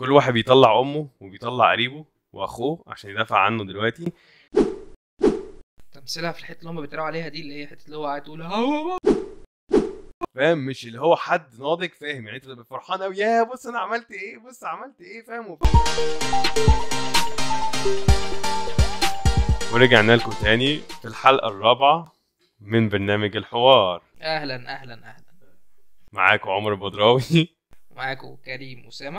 كل واحد بيطلع امه وبيطلع قريبه واخوه عشان يدافع عنه دلوقتي تمثيلها في الحته اللي هم بيتريقوا عليها دي اللي هي حته اللي هو قاعد تقول هو فاهم مش اللي هو حد ناضج فاهم يعني انت بتبقى فرحان قوي يا بص انا عملت ايه بص عملت ايه فاهم وف... ورجعنا لكم تاني في الحلقه الرابعه من برنامج الحوار اهلا اهلا اهلا معاكم عمر البدراوي معاكم كريم اسامه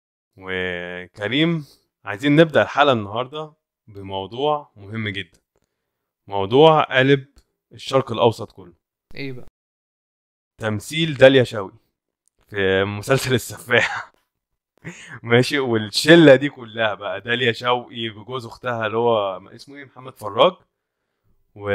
وكريم عايزين نبدا الحلقه النهارده بموضوع مهم جدا موضوع قلب الشرق الاوسط كله ايه بقى تمثيل داليا شوقي في مسلسل السفاح ماشي والشله دي كلها بقى داليا شوقي بجوز اختها اللي هو اسمه ايه محمد فراج و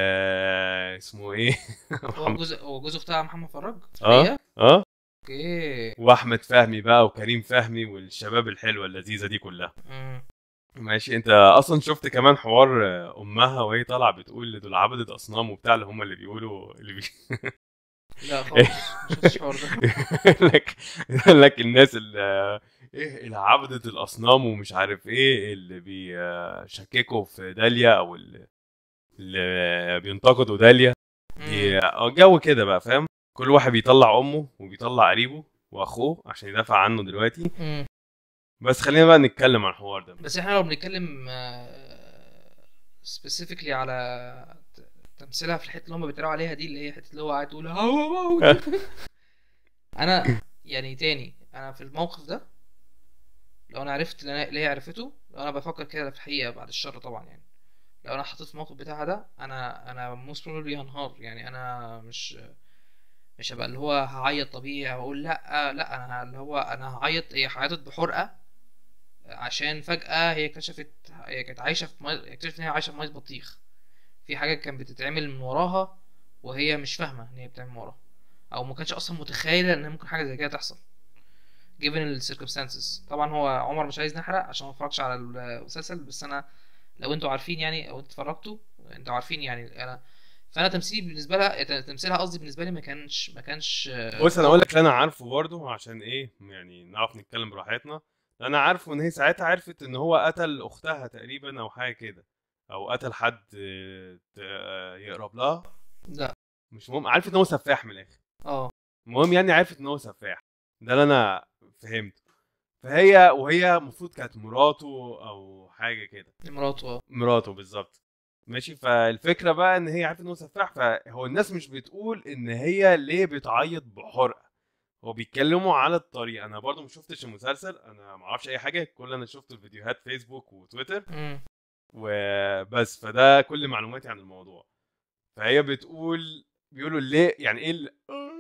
اسمه ايه هو محمد- جوز هو جوز اختها محمد فراج اه هي؟ اه اوكي واحمد فهمي بقى وكريم فهمي والشباب الحلوه اللذيذه دي كلها مم. ماشي انت اصلا شفت كمان حوار آه، امها وهي طالعه بتقول دول عبدة اصنام وبتاع اللي هم اللي بيقولوا اللي بي... لا خالص ما شفتش الحوار ده يقول لك يقول لك الناس اللي ايه اللي عبدة الاصنام ومش عارف ايه اللي بيشككوا في داليا او اللي, اللي بينتقدوا داليا دي اه جو كده بقى فاهم كل واحد بيطلع امه وبيطلع قريبه واخوه عشان يدافع عنه دلوقتي مم. بس خلينا بقى نتكلم عن الحوار ده بس احنا لو بنتكلم سبيسيفيكلي على ت- تمثيلها في الحته اللي هم بيتريقوا عليها دي اللي هي حته اللي هو قاعد تقول هو انا يعني تاني انا في الموقف ده لو انا عرفت اللي أنا- اللي هي عرفته لو انا بفكر كده في الحقيقه بعد الشر طبعا يعني لو انا حطيت في الموقف بتاعها ده انا انا موست بروبلي هنهار يعني انا مش مش هبقى اللي هو هعيط طبيعي واقول لا لا انا اللي هو انا هعيط هي عيطت بحرقه عشان فجأة هي اكتشفت هي كانت عايشة في مي... اكتشفت ان هي عايشة في مية بطيخ في حاجة كانت بتتعمل من وراها وهي مش فاهمة ان هي بتعمل من وراها او ما كانش اصلا متخيلة ان ممكن حاجة زي كده تحصل given ال circumstances طبعا هو عمر مش عايز نحرق عشان ما اتفرجش على المسلسل بس انا لو انتوا عارفين يعني او انتوا اتفرجتوا انتوا عارفين يعني انا فانا تمثيلي بالنسبه لها تمثيلها قصدي بالنسبه لي ما كانش ما كانش بص انا اقول لك اللي انا عارفه برضه عشان ايه يعني نعرف نتكلم براحتنا انا عارفه ان هي ساعتها عرفت ان هو قتل اختها تقريبا او حاجه كده او قتل حد آه، ت- آه، يقرب لها لا مش مهم عرفت ان هو سفاح من الاخر اه المهم يعني عرفت ان هو سفاح ده اللي انا فهمته فهي وهي المفروض كانت مراته او حاجه كده مراته اه مراته بالظبط ماشي فالفكره بقى ان هي عارفه ان هو سفاح فهو الناس مش بتقول ان هي ليه بتعيط بحرقه هو بيتكلموا على الطريقه انا برضو ما شفتش المسلسل انا ما اعرفش اي حاجه كل اللي انا شفته الفيديوهات فيسبوك وتويتر مم. وبس فده كل معلوماتي عن الموضوع فهي بتقول بيقولوا ليه يعني ايه ال-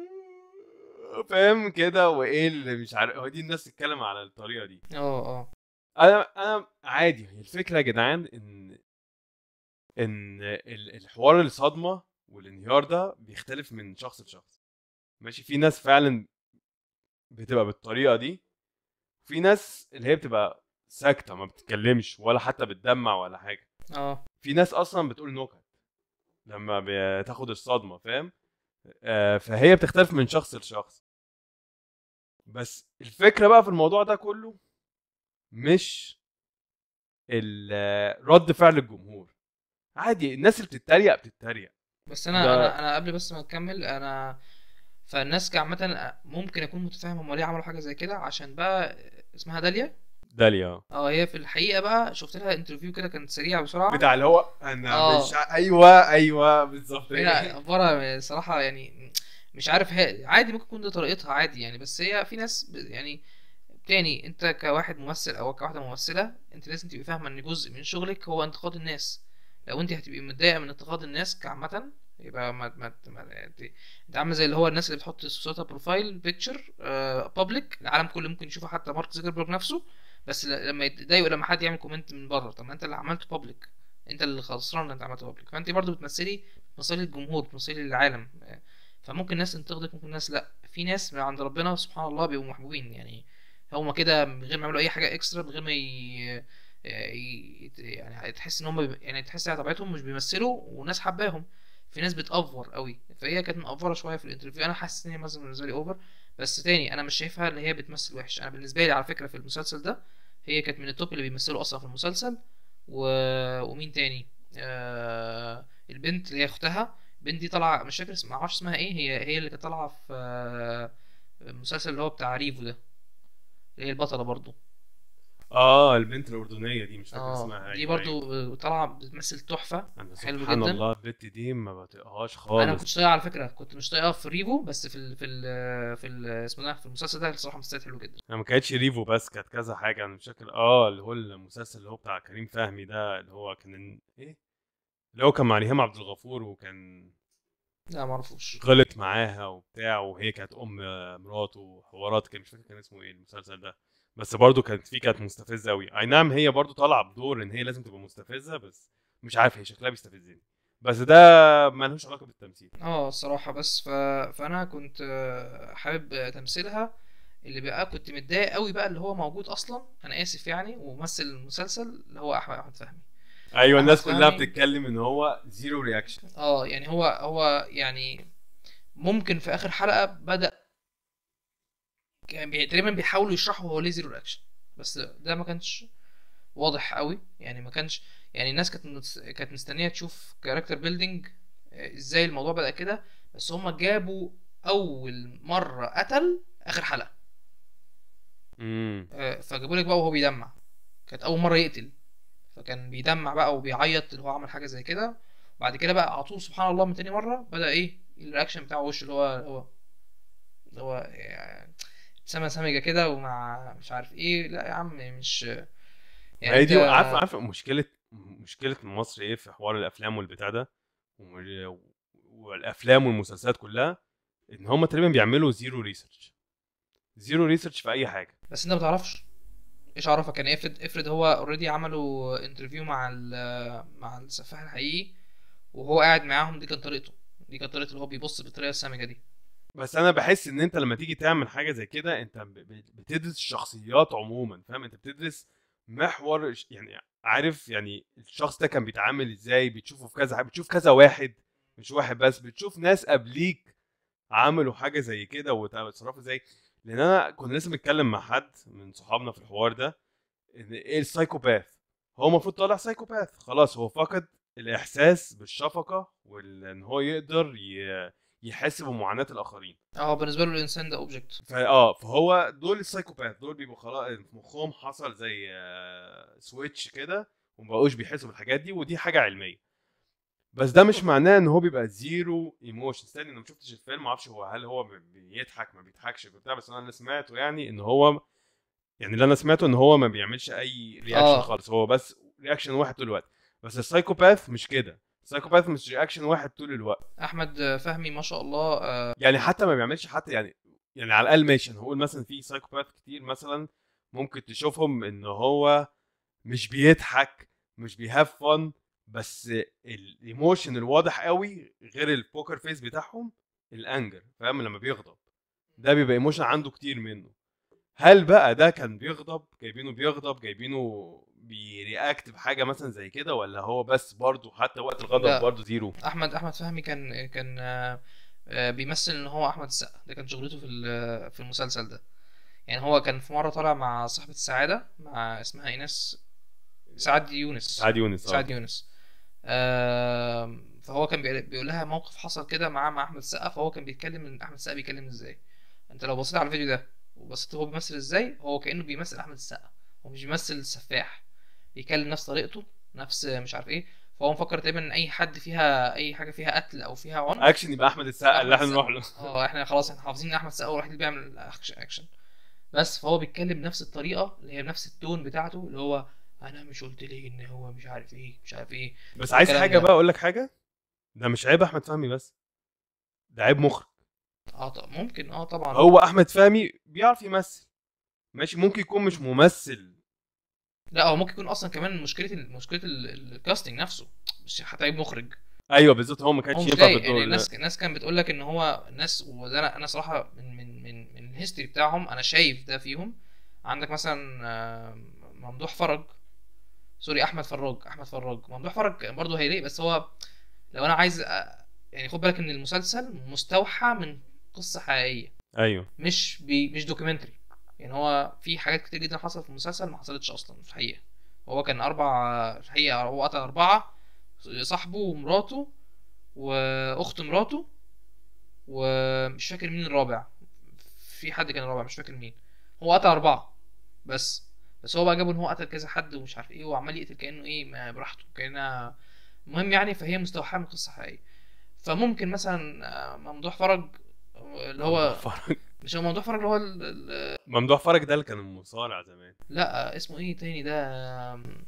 فاهم كده وايه اللي مش عارف هو دي الناس تتكلم على الطريقه دي اه اه انا انا عادي هي الفكره يا جدعان ان ان ال- الحوار الصدمه والانهيار ده بيختلف من شخص لشخص ماشي في ناس فعلا بتبقى بالطريقه دي في ناس اللي هي بتبقى ساكته ما بتتكلمش ولا حتى بتدمع ولا حاجه اه في ناس اصلا بتقول نكت لما بتاخد الصدمه فاهم آه، فهي بتختلف من شخص لشخص بس الفكره بقى في الموضوع ده كله مش ال- رد فعل الجمهور عادي الناس اللي بتتريق بتتريق بس انا ده- انا انا قبل بس ما اكمل انا فالناس كعامة ممكن اكون متفاهم هم ليه عملوا حاجة زي كده عشان بقى اسمها داليا داليا اه هي في الحقيقة بقى شفت لها انترفيو كده كانت سريعة بسرعة بتاع اللي هو انا آه. مش ع- ايوه ايوه بالظبط هي عبارة صراحة يعني مش عارف هي عادي ممكن تكون دي طريقتها عادي يعني بس هي في ناس ب- يعني تاني انت كواحد ممثل او كواحدة ممثلة انت لازم تبقي فاهمة ان جزء من شغلك هو انتقاد الناس لو انت هتبقي متضايقة من انتقاد الناس كعامة يبقى ما ما, ما انت انت عامله زي اللي هو الناس اللي بتحط صورتها بروفايل بيكتشر بابليك العالم كله ممكن يشوفها حتى مارك زوكربيرج نفسه بس ل- لما يتضايقوا لما حد يعمل كومنت من بره طب ما انت اللي عملته بابليك انت اللي خسران ان انت عملته بابليك فانت برضو بتمثلي بتمثلي الجمهور بتمثلي العالم آه، فممكن ناس تنتقدك ممكن ناس لا في ناس من عند ربنا سبحان الله بيبقوا محبوبين يعني هما كده من غير ما يعملوا اي حاجه اكسترا من غير ما ي... ي... يعني تحس ان هم يعني تحس على طبيعتهم مش بيمثلوا وناس حباهم في ناس بتأفور قوي فهي كانت مأفورة شوية في الانترفيو انا حاسس ان هي مثلا بالنسبة لي اوفر بس تاني انا مش شايفها ان هي بتمثل وحش انا بالنسبه لي على فكره في المسلسل ده هي كانت من التوب اللي بيمثلوا اصلا في المسلسل و... ومين تاني آه... البنت اللي هي اختها البنت دي طالعه مش فاكر اسمها معرفش اسمها ايه هي هي اللي كانت طالعه في آه، المسلسل اللي هو بتاع ريفو ده اللي هي البطله برضو اه البنت الاردنيه دي مش فاكر اسمها اه أيوة، دي أيوة. برضو طالعه بتمثل تحفه انا حلو سبحان جدا. الله البت دي ما بطيقهاش انا ما خالص كنتش طايقها على فكره كنت مش طايقها في ريفو بس في ال في ال في ال اسمه ده في المسلسل ده الصراحه مثلت حلو جدا انا ما كانتش ريفو بس كانت كذا حاجه انا مش فاكر اه اللي هو المسلسل اللي هو بتاع كريم فهمي ده اللي هو كان ايه اللي هو كان مع ريهام عبد الغفور وكان لا ما اعرفوش غلط معاها وبتاع وهي كانت ام مراته وحوارات كده مش فاكر كان اسمه ايه المسلسل ده بس برضه كانت فيه كانت مستفزه قوي اي نعم هي برضه طالعه بدور ان هي لازم تبقى مستفزه بس مش عارف هي شكلها بيستفزني بس ده ملوش علاقه بالتمثيل اه الصراحه بس ف... فانا كنت آه، حابب تمثيلها اللي بقى كنت متضايق قوي بقى اللي هو موجود اصلا انا اسف يعني وممثل المسلسل اللي هو احمد احمد فهمي ايوه الناس أحمد كلها فهمي. بتتكلم ان هو زيرو رياكشن اه يعني هو هو يعني ممكن في اخر حلقه بدا كان بي- تقريبا بيحاولوا يشرحوا هو ليه زيرو رياكشن بس ده ما كانش واضح قوي يعني ما كانش يعني الناس كانت مت- كانت مستنيه تشوف كاركتر بيلدينج ازاي الموضوع بدا كده بس هم جابوا اول مره قتل اخر حلقه امم آه، فجابوا لك بقى وهو بيدمع كانت اول مره يقتل فكان بيدمع بقى وبيعيط اللي هو عمل حاجه زي كده وبعد كده بقى على طول سبحان الله من تاني مره بدا ايه الرياكشن بتاعه وش اللي هو اللي هو اللي هو يعني ابتسامه سامجه كده ومع مش عارف ايه لا يا عم مش يعني هي دي أنت- عارف عارف مشكله مشكله مصر ايه في حوار الافلام والبتاع ده وال- والافلام والمسلسلات كلها ان هم تقريبا بيعملوا زيرو ريسيرش زيرو ريسيرش في اي حاجه بس انت ما تعرفش ايش عرفك يعني افرض افرض هو اوريدي عملوا انترفيو مع ال- مع السفاح الحقيقي وهو قاعد معاهم دي كانت طريقته دي كانت طريقته اللي هو بيبص بالطريقه السامجه دي بس انا بحس ان انت لما تيجي تعمل حاجه زي كده انت ب- ب- بتدرس الشخصيات عموما فاهم انت بتدرس محور الش- يعني عارف يعني الشخص ده كان بيتعامل ازاي بتشوفه في كذا حاجه بتشوف كذا واحد مش واحد بس بتشوف ناس قبليك عملوا حاجه زي كده وتصرفوا ازاي لان انا كنا لسه بنتكلم مع حد من صحابنا في الحوار ده ان ايه السايكوباث هو المفروض طالع سايكوباث خلاص هو فقد الاحساس بالشفقه وان هو يقدر ي- يحس بمعاناه الاخرين اه بالنسبه له الانسان ده اوبجكت فا اه فهو دول السايكوباث دول بيبقوا خلاص في مخهم حصل زي آه، سويتش كده ومبقوش بيحسوا بالحاجات دي ودي حاجه علميه بس ده مش معناه ان هو بيبقى زيرو ايموشن استني انا ما شفتش الفيلم ما اعرفش هو هل هو بيضحك ما بيضحكش بتاع بس انا اللي سمعته يعني ان هو يعني اللي انا سمعته ان هو ما بيعملش اي رياكشن آه. خالص هو بس رياكشن واحد طول الوقت بس السايكوباث مش كده السايكوباث مش رياكشن واحد طول الوقت احمد فهمي ما شاء الله آه، يعني حتى ما بيعملش حتى يعني يعني على الاقل ماشي هنقول مثلا في سايكوباث كتير مثلا ممكن تشوفهم ان هو مش بيضحك مش بيهاف فن بس الايموشن الواضح قوي غير البوكر فيس بتاعهم الانجر فاهم لما بيغضب ده بيبقى ايموشن عنده كتير منه هل بقى ده كان بيغضب جايبينه بيغضب جايبينه بيرياكت بحاجه مثلا زي كده ولا هو بس برضه حتى وقت لا. الغضب برضه زيرو احمد احمد فهمي كان كان آه، آه، بيمثل ان هو احمد السقا ده كان شغلته في ال- في المسلسل ده يعني هو كان في مره طالع مع صاحبه السعاده مع اسمها ايناس سعاد يونس عادي يونس آه. سعاد يونس آم، فهو كان بيقول- بيقول لها موقف حصل كده معاه مع احمد السقا فهو كان بيتكلم ان احمد السقا بيتكلم ازاي انت لو بصيت على الفيديو ده وبصيت هو بيمثل ازاي هو كانه بيمثل احمد السقا هو مش بيمثل السفاح بيتكلم نفس طريقته نفس مش عارف ايه فهو مفكر تقريبا ان اي حد فيها اي حاجه فيها قتل او فيها عنف اكشن يبقى احمد السقا اللي احنا أحمد نروح له اه احنا خلاص احنا حافظين ان احمد السقا هو الوحيد اللي بيعمل اكشن اكشن بس فهو بيتكلم بنفس الطريقه اللي هي نفس التون بتاعته اللي هو انا مش قلت ليه ان هو مش عارف ايه مش عارف ايه بس عايز الكلام حاجه ده. بقى اقول لك حاجه ده مش عيب احمد فهمي بس ده عيب مخرج اه طب ممكن اه طبعا هو احمد فهمي بيعرف يمثل ماشي ممكن يكون مش ممثل لا هو ممكن يكون اصلا كمان مشكله ال- مشكله ال- الكاستنج نفسه مش حتى عيب مخرج ايوه بالظبط هو ما هو كانش مش ينفع لايق بالدور يعني ده. الناس الناس كانت بتقول لك ان هو الناس وده انا انا صراحه من من من من الهيستوري بتاعهم انا شايف ده فيهم عندك مثلا آه، ممدوح فرج سوري احمد فراج احمد فراج ممدوح فرج برضه هيليق بس هو لو انا عايز أ- يعني خد بالك ان المسلسل مستوحى من قصه حقيقيه ايوه مش بي مش دوكيومنتري يعني هو في حاجات كتير جدا حصلت في المسلسل ما حصلتش اصلا في الحقيقه هو كان اربع في الحقيقه هو قتل اربعه صاحبه ومراته واخت مراته ومش فاكر مين الرابع في حد كان الرابع مش فاكر مين هو قتل اربعه بس بس هو بقى جابه ان هو قتل كذا حد ومش عارف ايه وعمال يقتل كانه ايه ما براحته كانها المهم يعني فهي مستوحاه من قصه حقيقيه فممكن مثلا آه، ممدوح فرج اللي هو ممدوح فرج مش هو ممدوح فرج اللي هو ال- ال- ممدوح فرج ده اللي كان المصارع زمان لا اسمه ايه تاني ده آم،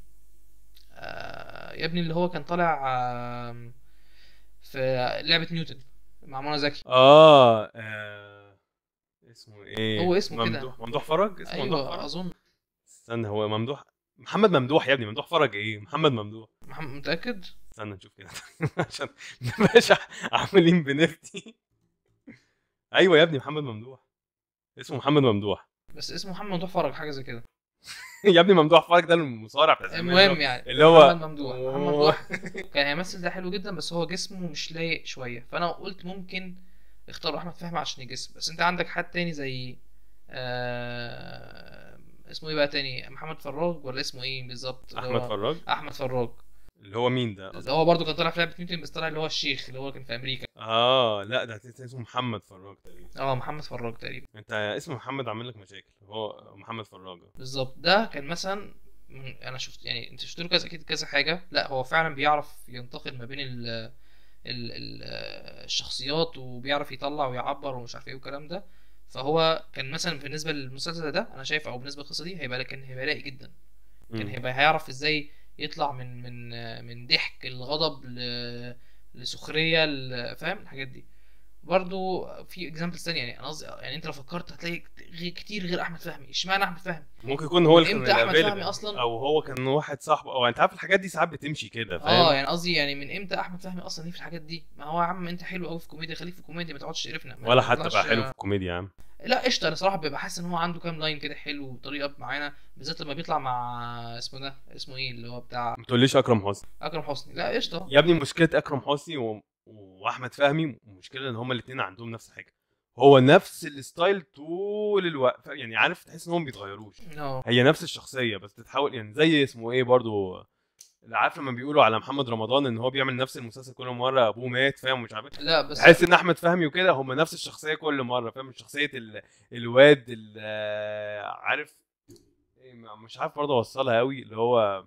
آه، يا ابني اللي هو كان طالع آم، في لعبة نيوتن مع منى زكي اه, آه. اسمه ايه هو اسمه كده. ممدوح ممدوح فرج اسمه ممدوح ايوه فرج اظن استنى هو ممدوح محمد ممدوح يا ابني ممدوح فرج ايه محمد ممدوح محمد متأكد استنى نشوف كده عشان مبقاش عاملين بنفتي ايوه يا ابني محمد ممدوح اسمه محمد ممدوح بس اسمه محمد ممدوح فرج حاجة زي كده يا ابني ممدوح فرج ده المصارع بتاع زمان المهم يعني اللي هو محمد ممدوح محمد ممدوح كان هيمثل ده حلو جدا بس هو جسمه مش لايق شوية فأنا قلت ممكن اختاروا أحمد فهمي عشان يجسم بس أنت عندك حد تاني زي آه... اسمه ايه بقى تاني محمد فراج ولا اسمه ايه بالظبط اللي احمد هو- فراج احمد فراج اللي هو مين ده اللي هو برضه كان طالع في لعبه نيوتن بس طلع اللي هو الشيخ اللي هو كان في امريكا اه لا ده اسمه محمد فراج تقريبا اه محمد فراج تقريبا انت اسم محمد عامل لك مشاكل هو محمد فراج بالظبط ده كان مثلا من انا شفت يعني انت شفت له كذا اكيد كذا حاجه لا هو فعلا بيعرف ينتقل ما بين ال ال ال الشخصيات وبيعرف يطلع ويعبر ومش عارف ايه والكلام ده فهو كان مثلا بالنسبه للمسلسل ده انا شايف او بالنسبه للقصه دي هيبقى كان هيبقى رايق جدا كان مم. هيبقى هيعرف ازاي يطلع من من من ضحك الغضب ل... لسخريه ل- فاهم الحاجات دي برضو في اكزامبلز تانية يعني انا قصدي يعني انت لو فكرت هتلاقي غير كتير غير احمد فهمي اشمعنى احمد فهمي ممكن يكون هو اللي كان امتى أحمد available. فهمي أصلاً؟ او هو كان واحد صاحبه او انت عارف الحاجات دي ساعات بتمشي كده فاهم اه يعني قصدي يعني من امتى احمد فهمي اصلا ليه في الحاجات دي ما هو يا عم انت حلو قوي في كوميديا خليك في كوميديا ما تقعدش تقرفنا ما ولا حتى تطلعش- بقى حلو في الكوميديا يا عم لا قشطه انا صراحه ببقى حاسس ان هو عنده كام لاين كده حلو وطريقه معينه بالذات لما بيطلع مع اسمه ده اسمه ايه اللي هو بتاع ما تقوليش اكرم حسني اكرم حسني لا قشطه يا ابني مشكله اكرم حسني و... واحمد فهمي المشكله ان هما الاثنين عندهم نفس الحاجه هو نفس الستايل طول الوقت يعني عارف تحس انهم بيتغيروش اه هي نفس الشخصيه بس تتحول يعني زي اسمه ايه برضو اللي عارف لما بيقولوا على محمد رمضان ان هو بيعمل نفس المسلسل كل مره ابوه مات فاهم مش عارف إيه. لا بس تحس ان احمد فهمي وكده هم نفس الشخصيه كل مره فاهم شخصيه ال... الواد ال... عارف إيه، مش عارف برضه اوصلها قوي اللي هو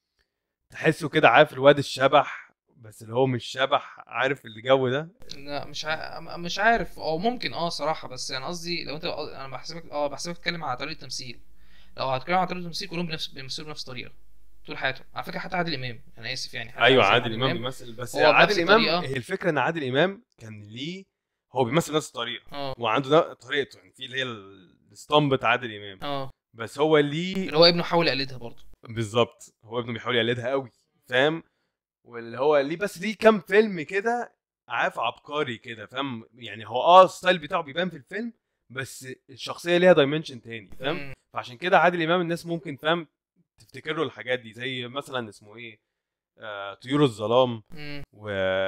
تحسه كده عارف الواد الشبح بس اللي هو مش شبح عارف الجو ده لا مش ع... مش عارف او ممكن اه صراحه بس انا قصدي لو انت انا بحسبك اه بحسبك تتكلم على طريقه تمثيل لو هتتكلم على طريقه تمثيل كلهم بنفس بيمثلوا بنفس الطريقه طول حياتهم على فكره حتى عادل امام انا اسف يعني حتى ايوه زي عادل امام بيمثل بس هو عادل بنفس امام الطريقة. هي الفكره ان عادل امام كان ليه هو بيمثل نفس الطريقه اه وعنده نا- طريقته يعني في اللي هي الاسطمبة عادل امام اه بس هو ليه اللي هو ابنه حاول يقلدها برضه بالظبط هو ابنه بيحاول يقلدها قوي فاهم واللي هو ليه بس ليه كام فيلم كده عارف عبقري كده فاهم يعني هو اه الستايل بتاعه بيبان في الفيلم بس الشخصيه ليها دايمنشن تاني فاهم مم. فعشان كده عادل امام الناس ممكن فاهم تفتكر له الحاجات دي زي مثلا اسمه ايه آه طيور الظلام مم. و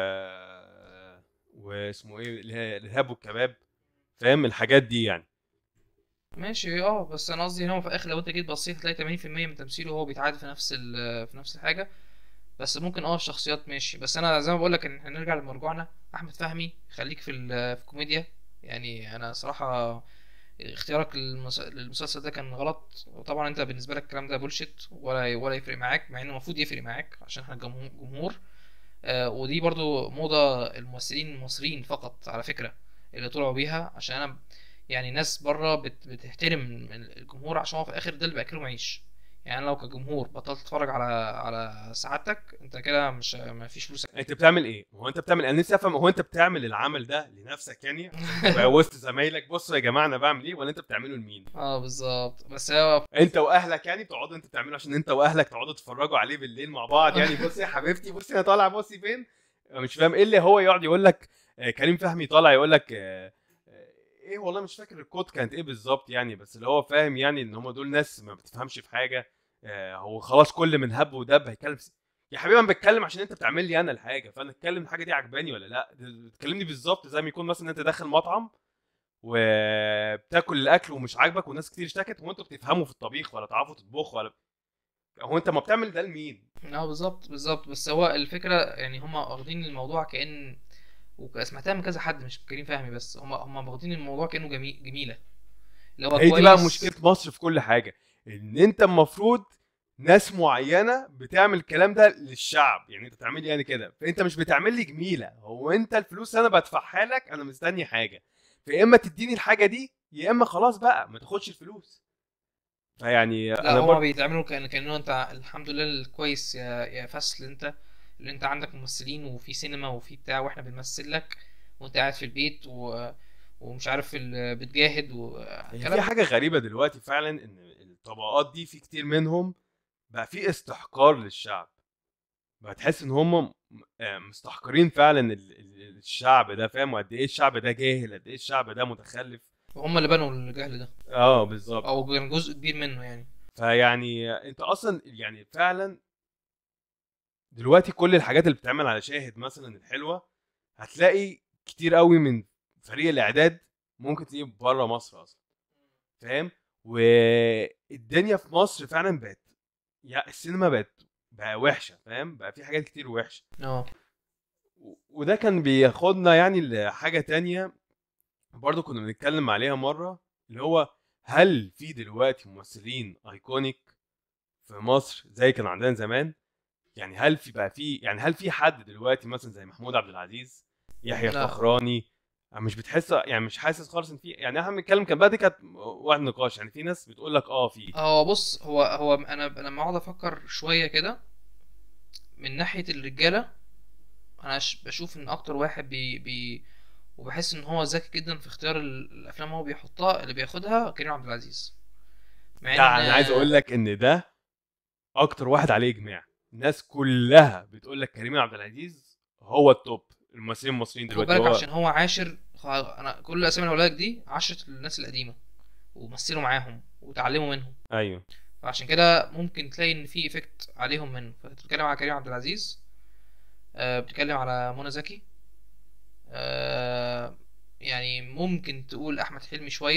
واسمه ايه اللي هي الارهاب والكباب فاهم الحاجات دي يعني ماشي اه بس انا قصدي ان هو في الاخر لو انت جيت بصيت هتلاقي 80% من تمثيله هو بيتعاد في نفس ال- في نفس الحاجه بس ممكن اه الشخصيات ماشي بس انا زي ما بقول لك ان احنا نرجع لمرجوعنا احمد فهمي خليك في ال- في الكوميديا يعني انا صراحه اختيارك للمس- للمسلسل ده كان غلط وطبعا انت بالنسبه لك الكلام ده بولشيت ولا ولا يفرق معاك مع انه المفروض يفرق معاك عشان احنا جمهور, جمهور. آه ودي برضو موضة الممثلين المصريين فقط على فكرة اللي طلعوا بيها عشان انا يعني ناس بره بت بتحترم الجمهور عشان هو في الاخر ده اللي بياكلهم عيش يعني انا لو كجمهور بطلت اتفرج على على سعادتك انت كده مش ما فيش فلوس انت بتعمل ايه؟ هو انت بتعمل انا نفسي افهم هو انت بتعمل العمل ده لنفسك يعني تبقى وسط زمايلك بصوا يا جماعه انا بعمل ايه ولا انت بتعمله لمين؟ اه بالظبط بس هو انت واهلك يعني بتقعدوا انت بتعمله عشان انت واهلك تقعدوا تتفرجوا عليه بالليل مع بعض يعني بصي يا حبيبتي بصي انا طالع بصي فين؟ مش فاهم ايه اللي هو يقعد يقول لك آه، كريم فهمي طالع يقول لك آه، آه، ايه والله مش فاكر الكود كانت ايه بالظبط يعني بس اللي هو فاهم يعني ان هم دول ناس ما بتفهمش في حاجه آه، هو خلاص كل من هب ودب هيتكلم في- يا حبيبي انا بتكلم عشان انت بتعمل لي انا الحاجه فانا اتكلم الحاجه دي عجباني ولا لا تكلمني بالظبط زي ما يكون مثلا انت داخل مطعم وبتاكل الاكل ومش عاجبك وناس كتير اشتكت وانتوا بتفهموا في الطبيخ ولا تعرفوا تطبخوا ولا هو انت ما بتعمل ده لمين؟ اه بالظبط بالظبط بس هو الفكره يعني هم واخدين الموضوع كان وسمعتها من كذا حد مش كريم فهمي بس هم هم واخدين الموضوع كانه جميل جميله اللي هو هي دي بقى كويس. مشكله مصر في كل حاجه ان انت المفروض ناس معينه بتعمل الكلام ده للشعب يعني انت تعمل لي يعني كده فانت مش بتعمل لي جميله هو انت الفلوس اللي انا بدفعها لك انا مستني حاجه فيا اما تديني الحاجه دي يا اما خلاص بقى ما تاخدش الفلوس فيعني لا انا هما برضه بيتعملوا كأن كأنه انت الحمد لله الكويس يا يا فصل انت اللي انت عندك ممثلين وفي سينما وفي بتاع واحنا بنمثل لك وانت قاعد في البيت و... ومش عارف ال... بتجاهد و هي كلام في حاجه غريبه دلوقتي فعلا ان الطبقات دي في كتير منهم بقى في استحقار للشعب بقى تحس ان هم مستحقرين فعلا ال- ال- الشعب ده فاهم وقد ايه الشعب ده جاهل قد ايه الشعب ده متخلف هم اللي بنوا الجهل ده اه بالظبط او كان جزء كبير منه يعني فيعني انت اصلا يعني فعلا دلوقتي كل الحاجات اللي بتتعمل على شاهد مثلا الحلوه هتلاقي كتير قوي من فريق الاعداد ممكن تلاقيه بره مصر اصلا فاهم والدنيا في مصر فعلا بقت يا السينما بقت بقى وحشه فاهم بقى في حاجات كتير وحشه اه و- وده كان بياخدنا يعني لحاجه تانية برضو كنا بنتكلم عليها مره اللي هو هل في دلوقتي ممثلين ايكونيك في مصر زي كان عندنا زمان يعني هل في بقى في يعني هل في حد دلوقتي مثلا زي محمود عبد العزيز يحيى لا. الفخراني مش بتحس يعني مش حاسس خالص ان في يعني احنا بنتكلم كان بقى دي كانت واحد نقاش يعني في ناس بتقول لك اه في هو بص هو هو انا لما اقعد افكر شويه كده من ناحيه الرجاله انا ش- بشوف ان اكتر واحد بي بي وبحس ان هو ذكي جدا في اختيار ال- الافلام اللي هو بيحطها اللي بياخدها كريم عبد العزيز مع يعني انا عايز اقول لك ان ده اكتر واحد عليه اجماع الناس كلها بتقول لك كريم عبد العزيز هو التوب الممثلين المصريين خد دلوقتي بالك هو عشان هو عاشر خ- انا كل الاسامي اللي هقولها لك دي عشرة الناس القديمه ومثلوا معاهم وتعلموا منهم ايوه فعشان كده ممكن تلاقي ان في افكت عليهم منه فانت بتتكلم على كريم عبد العزيز آه بتتكلم على منى زكي آه يعني ممكن تقول احمد حلمي شويه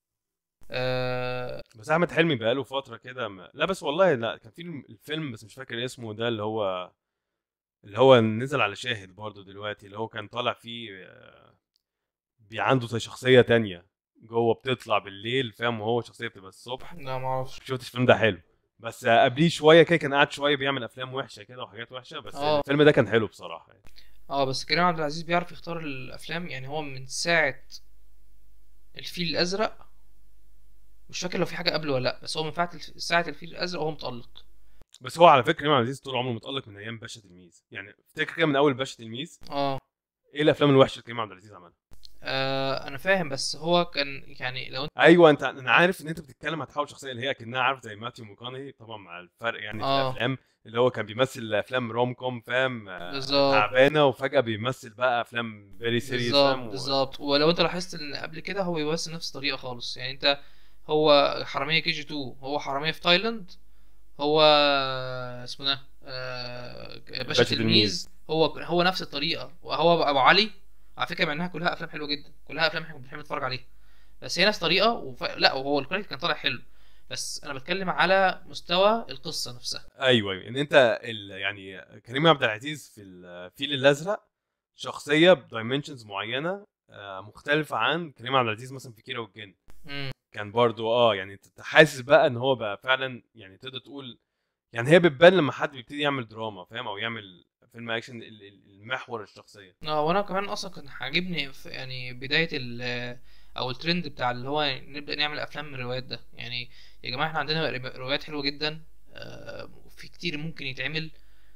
آه بس احمد حلمي بقاله فتره كده ما... لا بس والله لا كان في الفيلم بس مش فاكر اسمه ده اللي هو اللي هو نزل على شاهد برضه دلوقتي اللي هو كان طالع فيه آه، بي عنده زي شخصيه تانية جوه بتطلع بالليل فاهم وهو شخصيه بتبقى الصبح لا معرفش شفتش الفيلم ده حلو بس آه، قبليه شويه كده كان قاعد شويه بيعمل افلام وحشه كده وحاجات وحشه بس آه. الفيلم ده كان حلو بصراحه يعني. اه بس كريم عبد العزيز بيعرف يختار الافلام يعني هو من ساعه الفيل الازرق مش فاكر لو في حاجه قبله ولا لا بس هو من ساعه الف- ساعه الفيل الازرق وهو متالق بس هو على فكره كريم عبد العزيز طول عمره متالق من ايام باشا تلميذ يعني افتكر كده من اول باشا تلميذ اه ايه الافلام الوحشه اللي كريم عبد العزيز عملها آه، انا فاهم بس هو كان يعني لو انت ايوه انت انا عارف ان انت بتتكلم هتحاول شخصيه اللي هي كانها عارف زي ماتيو ماكونهي طبعا مع الفرق يعني في آه. الافلام اللي هو كان بيمثل افلام روم كوم فاهم آه، بالظبط تعبانه وفجاه بيمثل بقى افلام فيري سيريس بالظبط فاهم و- بالظبط ولو انت لاحظت ان قبل كده هو بيمثل نفس الطريقه خالص يعني انت هو حراميه كي جي 2 هو حراميه في تايلاند هو اسمه ده آه، باشا باشا تلميذ هو هو نفس الطريقه وهو ابو علي على فكره مع انها كلها افلام حلوه جدا كلها افلام احنا بنحب نتفرج عليها بس هي نفس طريقه وف... لا وهو الكواليتي كان طالع حلو بس انا بتكلم على مستوى القصه نفسها ايوه ايوه ان انت ال... يعني كريم عبد العزيز في الفيل الازرق شخصيه بدايمنشنز معينه آه، مختلفه عن كريم عبد العزيز مثلا في كيرة والجن امم كان برضو اه يعني انت حاسس بقى ان هو بقى فعلا يعني تقدر تقول يعني هي بتبان لما حد بيبتدي يعمل دراما فاهم او يعمل فيلم اكشن ال- ال- المحور الشخصيه اه وانا كمان اصلا كان عاجبني في يعني بدايه ال او الترند بتاع اللي هو نبدا نعمل افلام من الروايات ده يعني يا جماعه احنا عندنا روايات حلوه جدا آه، وفي كتير ممكن يتعمل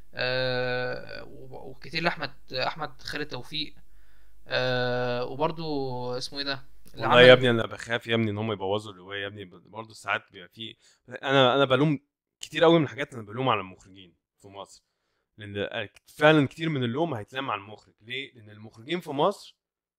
آه، و- وكتير لاحمد احمد خالد توفيق آه، وبرضو اسمه ايه ده اللي والله عمل- يا ابني انا بخاف يا ابني ان هم يبوظوا الروايه يا ابني برضه ساعات بيبقى في انا انا بلوم كتير قوي من الحاجات انا بلوم على المخرجين في مصر لان فعلا كتير من اللوم هيتلام على المخرج ليه لان المخرجين في مصر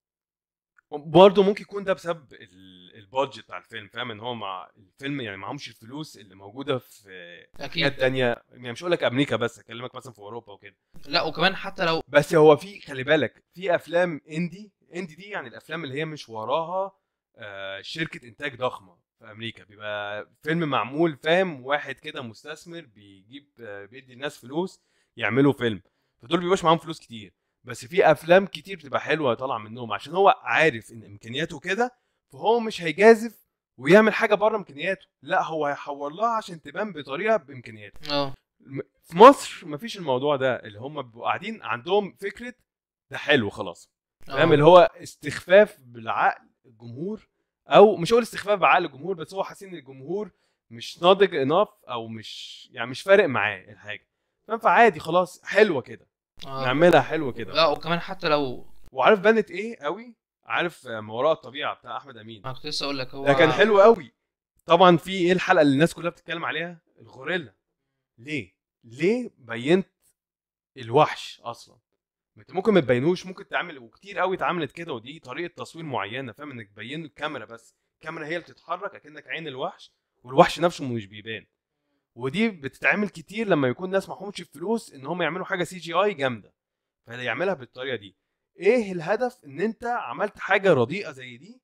برضه ممكن يكون ده بسبب ال- البادجت بتاع الفيلم فاهم ان هو مع الفيلم يعني معهمش الفلوس اللي موجوده في حاجات اكيد تانية يعني مش هقول لك امريكا بس اكلمك مثلا في اوروبا وكده لا وكمان حتى لو بس هو في خلي بالك في افلام اندي اندي دي يعني الافلام اللي هي مش وراها آه، شركه انتاج ضخمه في امريكا بيبقى فيلم معمول فاهم واحد كده مستثمر بيجيب آه، بيدي الناس فلوس يعملوا فيلم فدول بيبقاش معاهم فلوس كتير بس في افلام كتير بتبقى حلوه طالعه منهم عشان هو عارف ان امكانياته كده فهو مش هيجازف ويعمل حاجه بره امكانياته لا هو هيحور لها عشان تبان بطريقه بامكانياته اه م- في مصر مفيش الموضوع ده اللي هم بيبقوا قاعدين عندهم فكره ده حلو خلاص فاهم آه. اللي هو استخفاف بالعقل الجمهور او مش هقول استخفاف بعقل الجمهور بس هو حاسين ان الجمهور مش ناضج اناف او مش يعني مش فارق معاه الحاجه فاهم فعادي خلاص حلوه كده آه. نعملها حلوه كده لا وكمان حتى لو وعارف بنت ايه قوي عارف آه، ما وراء الطبيعه بتاع احمد امين ما كنت لسه اقول لك هو ده كان حلو قوي طبعا في ايه الحلقه اللي الناس كلها بتتكلم عليها الغوريلا ليه ليه بينت الوحش اصلا انت ممكن ما تبينوش ممكن تعمل وكتير قوي اتعملت كده ودي طريقه تصوير معينه فاهم انك تبين الكاميرا بس الكاميرا هي اللي بتتحرك اكنك عين الوحش والوحش نفسه مش بيبان ودي بتتعمل كتير لما يكون ناس معهمش فلوس ان هم يعملوا حاجه سي جي اي جامده فيعملها بالطريقه دي ايه الهدف ان انت عملت حاجه رديئه زي دي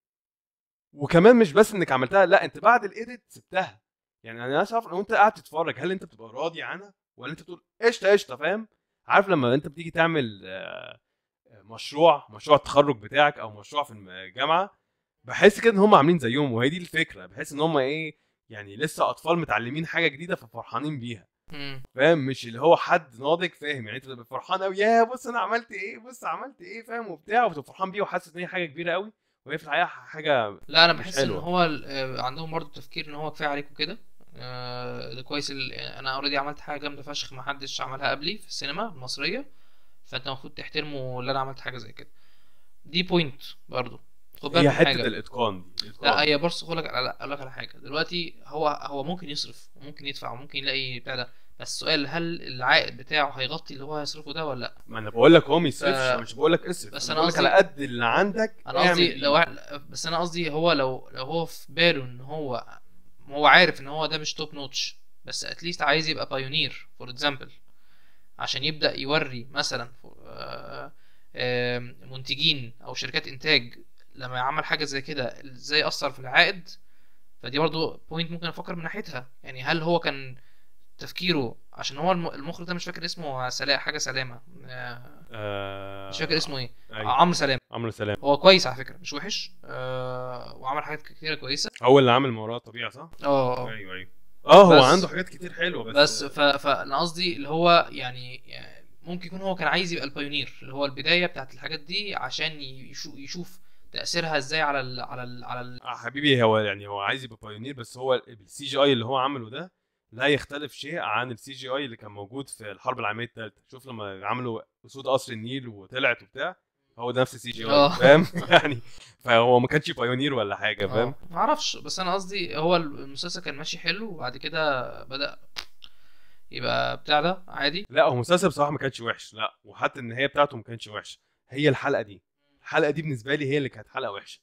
وكمان مش بس انك عملتها لا انت بعد الايديت سبتها يعني انا اسف لو انت قاعد تتفرج هل انت بتبقى راضي عنها ولا انت بتقول قشطه قشطه فاهم عارف لما انت بتيجي تعمل آه، آه، مشروع مشروع التخرج بتاعك او مشروع في الجامعه بحس كده ان هم عاملين زيهم وهي دي الفكره بحس ان هم ايه يعني لسه اطفال متعلمين حاجه جديده ففرحانين بيها مم. فاهم مش اللي هو حد ناضج فاهم يعني انت بتبقى فرحان قوي يا بص انا عملت ايه بص عملت ايه فاهم وبتاع وبتبقى فرحان بيه وحاسس ان هي حاجه كبيره قوي وهي في الحقيقه حاجه لا انا مش بحس ان حلوة. هو ال- آه، عندهم برضه تفكير ان هو كفايه عليكم كده آه، ده كويس ال- انا اوريدي عملت حاجه جامده فشخ ما حدش عملها قبلي في السينما المصريه فانت المفروض تحترموا اللي انا عملت حاجه زي كده دي بوينت برضه خد بالك هي من حته حاجه الاتقان دي الإتقان. لا هي بص اقول لك لا اقول لك على حاجه دلوقتي هو هو ممكن يصرف وممكن يدفع وممكن يلاقي بتاع ده بس السؤال هل العائد بتاعه هيغطي اللي هو هيصرفه ده ولا لا ما انا بقول لك هو ما يصرفش ف- انا مش بقول لك اصرف بس انا أنا بقول لك قصدي- على قد اللي عندك انا اعمل قصدي بيه. لو بس انا قصدي هو لو لو هو في باله ان هو هو عارف ان هو ده مش توب نوتش بس اتليست عايز يبقى بايونير فور اكزامبل عشان يبدا يوري مثلا آه، آه، منتجين او شركات انتاج لما يعمل حاجه زي كده ازاي اثر في العائد فدي برضو بوينت ممكن افكر من ناحيتها يعني هل هو كان تفكيره عشان هو الم- المخرج ده مش فاكر اسمه سلا حاجه سلامه آه، آه... مش فاكر اسمه ايه أيوة. عمرو سلامه عمرو سلام هو كويس على فكره مش وحش آه وعمل حاجات كتيره كويسه هو اللي عامل ما وراء الطبيعه صح؟ اه ايوه ايوه اه هو بس- عنده حاجات كتير حلوه بس بس ف... فانا قصدي اللي هو يعني, يعني ممكن يكون هو كان عايز يبقى البايونير اللي هو البدايه بتاعت الحاجات دي عشان يشوف, يشوف تاثيرها ازاي على ال... على ال... على ال... آه حبيبي هو يعني هو عايز يبقى بايونير بس هو السي جي اي اللي هو عمله ده لا يختلف شيء عن السي جي اي اللي كان موجود في الحرب العالميه الثالثه شوف لما عملوا اسود قصر النيل وطلعت وبتاع هو ده نفس السي جي اي آه. فاهم يعني فهو ما كانش بايونير ولا حاجه فاهم آه، معرفش بس انا قصدي هو المسلسل كان ماشي حلو وبعد كده بدا يبقى بتاع ده عادي لا هو مسلسل بصراحه ما كانش وحش لا وحتى النهايه بتاعته ما كانتش وحشه هي الحلقه دي الحلقه دي بالنسبه لي هي اللي كانت حلقه وحشه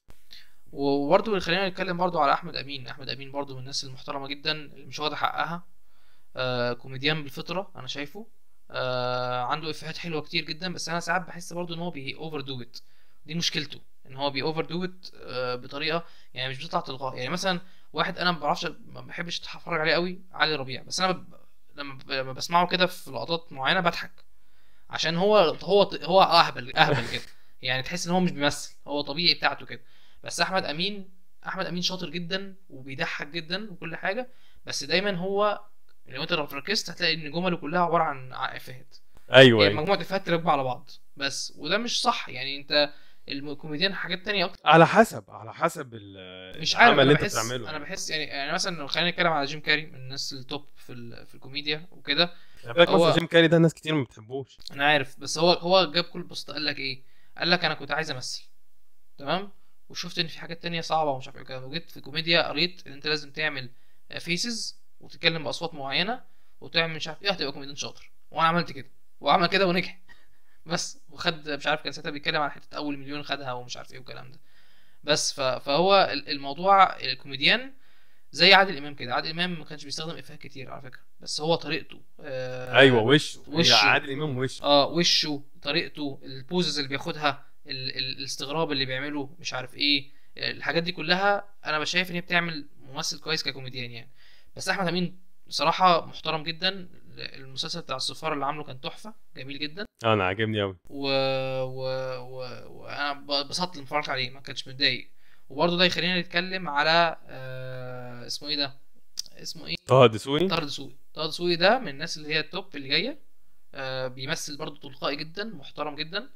وبرضه خلينا نتكلم برضه على احمد امين احمد امين برضه من الناس المحترمه جدا اللي مش واخده حقها آه كوميديان بالفطره انا شايفه آه عنده افيهات حلوه كتير جدا بس انا ساعات بحس برضه ان هو بي اوفر دو ات دي مشكلته ان هو بي اوفر دو ات بطريقه يعني مش بتطلع تلقائي يعني مثلا واحد انا ما بعرفش ما بحبش اتفرج عليه قوي علي ربيع بس انا ب... لما ب... لما بسمعه كده في لقطات معينه بضحك عشان هو هو هو اهبل اهبل كده يعني تحس ان هو مش بيمثل هو طبيعي بتاعته كده بس احمد امين احمد امين شاطر جدا وبيضحك جدا وكل حاجه بس دايما هو لو انت لو ركزت هتلاقي ان جمله كلها عباره عن ع- افيهات ايوه يعني أيوة. مجموعه افيهات تركبوا على بعض بس وده مش صح يعني انت الكوميديان حاجات تانية اكتر على حسب على حسب ال- مش عارف العمل انا اللي انت بحس بتعمله انا بحس يعني يعني مثلا لو خلينا نتكلم على جيم كاري من الناس التوب في ال- في الكوميديا وكده خلي بالك هو- مثلا جيم كاري ده ناس كتير ما بتحبوش انا عارف بس هو هو جاب كل بسط قال لك ايه قال لك انا كنت عايز امثل تمام وشفت ان في حاجات تانية صعبه ومش عارف ايه كده وجيت في كوميديا قريت ان انت لازم تعمل فيسز وتتكلم باصوات معينه وتعمل مش عارف ايه هتبقى كوميديان شاطر وانا عملت كده وعمل كده ونجح بس وخد مش عارف كان ساعتها بيتكلم على حته اول مليون خدها ومش عارف ايه والكلام ده بس ف- فهو ال- الموضوع الكوميديان زي عادل امام كده عادل امام ما كانش بيستخدم افيهات كتير على فكره بس هو طريقته آه ايوه وشه وشه. هي عادل امام وشه اه وشه طريقته البوزز اللي بياخدها ال ال الاستغراب اللي بيعمله مش عارف ايه الحاجات دي كلها انا مش شايف ان هي بتعمل ممثل كويس ككوميديان يعني بس احمد امين بصراحه محترم جدا المسلسل بتاع السفاره اللي عامله كان تحفه جميل جدا اه انا عاجبني قوي و... و... و... وانا اتبسطت لما اتفرجت عليه ما كنتش متضايق وبرضه ده يخلينا نتكلم على آه... اسمه ايه ده اسمه ايه طه دسوقي طه دسوقي طه دسوقي ده من الناس اللي هي التوب اللي جايه آه بيمثل برضه تلقائي جدا محترم جدا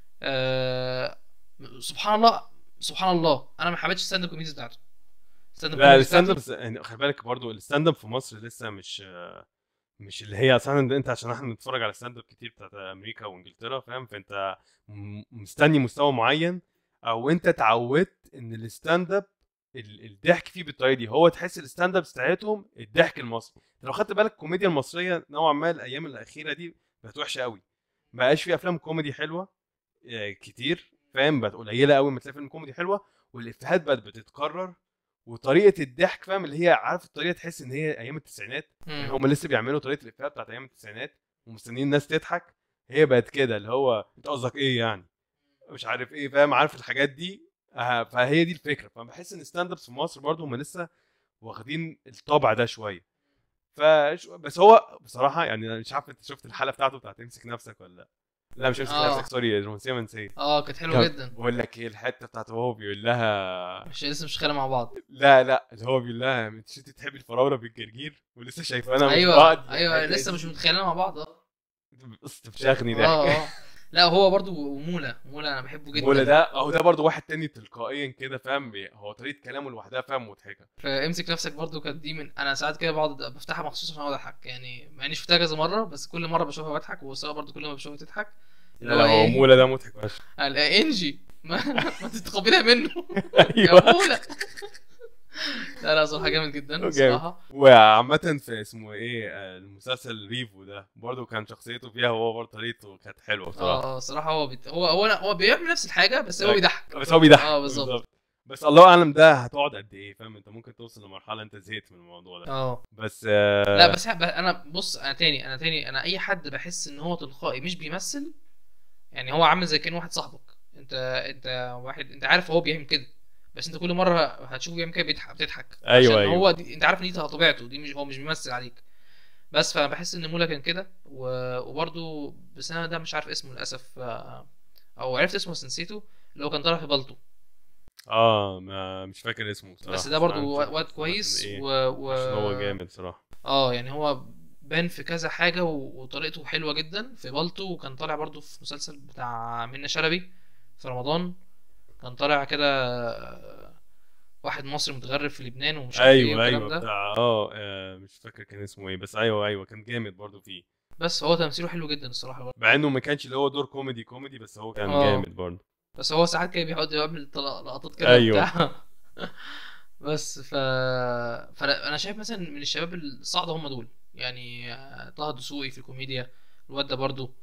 آه سبحان الله سبحان الله انا ما حبيتش الستاند اب كوميديز بتاعته الستاند لا comedies الستاند اب بتاعته- يعني خلي بالك برضو الستاند اب في مصر لسه مش مش اللي هي اصلا انت عشان احنا بنتفرج على ستاند اب كتير بتاعت امريكا وانجلترا فاهم فانت م- مستني مستوى معين او انت اتعودت ان الستاند اب ال- الضحك فيه بالطريقه دي هو تحس الستاند اب بتاعتهم الضحك المصري انت لو خدت بالك الكوميديا المصريه نوعا ما الايام الاخيره دي بقت وحشه قوي ما بقاش في افلام كوميدي حلوه آه، كتير فاهم بقت قليله قوي ما تلاقي فيلم كوميدي حلوه والافيهات بقت بتتكرر وطريقه الضحك فاهم اللي هي عارف الطريقه تحس ان هي ايام التسعينات يعني مم. هم لسه بيعملوا طريقه الافيهات بتاعت ايام التسعينات ومستنيين الناس تضحك هي بقت كده اللي هو انت قصدك ايه يعني مش عارف ايه فاهم عارف الحاجات دي آه، فهي دي الفكره فبحس ان ستاند ابس في مصر برضو هم لسه واخدين الطابع ده شويه ف بس هو بصراحه يعني انا مش عارف انت شفت الحلقه بتاعته بتاعت امسك نفسك ولا لا لا مش امسك آه. نفسك سوري رومانسيه منسيه اه كانت حلوه جدا بقول لك ايه الحته بتاعت وهو بيقول لها مش لسه مش خالة مع بعض لا لا اللي هو بيقول لها مش انت تحبي الفراوله بالجرجير ولسه شايفانا مش ايوه بعض ايوه الحتة لسه دي. مش متخيلين مع بعض اه قصة فشخني ده اه اه لا هو برضو مولا مولا انا بحبه جدا ولا ده اهو ده برضه واحد تاني تلقائيا كده فاهم بي- هو طريقه كلامه لوحدها فاهم مضحكه فامسك نفسك برضو كانت دي من انا ساعات كده بقعد بفتحها مخصوص عشان اقعد اضحك يعني مع اني شفتها كذا مره بس كل مره بشوفها بضحك وساره برضو كل ما بشوفها تضحك لا لا هو إيه؟ مولا ده مضحك فشخ قال إيه انجي ما, ما تتقبلها منه يا ايوه مولا لا لا صراحه جامد جدا جامد. الصراحه وعامة في اسمه ايه آه، المسلسل ريفو ده برضه كان شخصيته فيها هو برضه طريقته كانت حلوه بصراحه اه صراحه هو بيت... هو هو هو بيعمل نفس الحاجه بس هو أيوة. بيضحك بس هو بيضحك اه بالظبط بس الله اعلم ده هتقعد قد ايه فاهم انت ممكن توصل لمرحله انت زهقت من الموضوع ده اه بس آه لا بس ب- انا بص انا تاني انا تاني انا اي حد بحس ان هو تلقائي مش بيمثل يعني هو عامل زي كان واحد صاحبك انت انت واحد انت عارف هو بيعمل كده بس انت كل مره هتشوفه بيعمل كده بيضحك بتضحك أيوة، عشان أيوة. هو دي انت عارف ان دي طبيعته دي مش هو مش بيمثل عليك بس فانا بحس ان مولا كان كده و... وبرده بس انا ده مش عارف اسمه للاسف آه، او عرفت اسمه بس نسيته اللي هو كان طالع في بالطو اه ما مش فاكر اسمه بصراحه بس ده برضو أنا مش- واد كويس إيه. و... و... عشان هو جامد صراحه اه يعني هو بان في كذا حاجة و- وطريقته حلوة جدا في بالطو وكان طالع برضو في مسلسل بتاع منة شلبي في رمضان كان طالع كده آه، واحد مصري متغرب في لبنان ومش عارف ايه ايوه والكلام ايوه ده بتاع اه آه، مش فاكر كان اسمه ايه بس ايوه ايوه كان جامد برضه فيه بس هو تمثيله حلو جدا الصراحة برضو. مع انه ما كانش اللي هو دور كوميدي كوميدي بس هو كان آه. جامد برضه بس هو ساعات كده بيقعد يعمل طل- لقطات كده أيوة. بتاع بس ف فانا أنا شايف مثلا من الشباب الصاعدة هم دول يعني آه، طه دسوقي في الكوميديا الواد ده برضو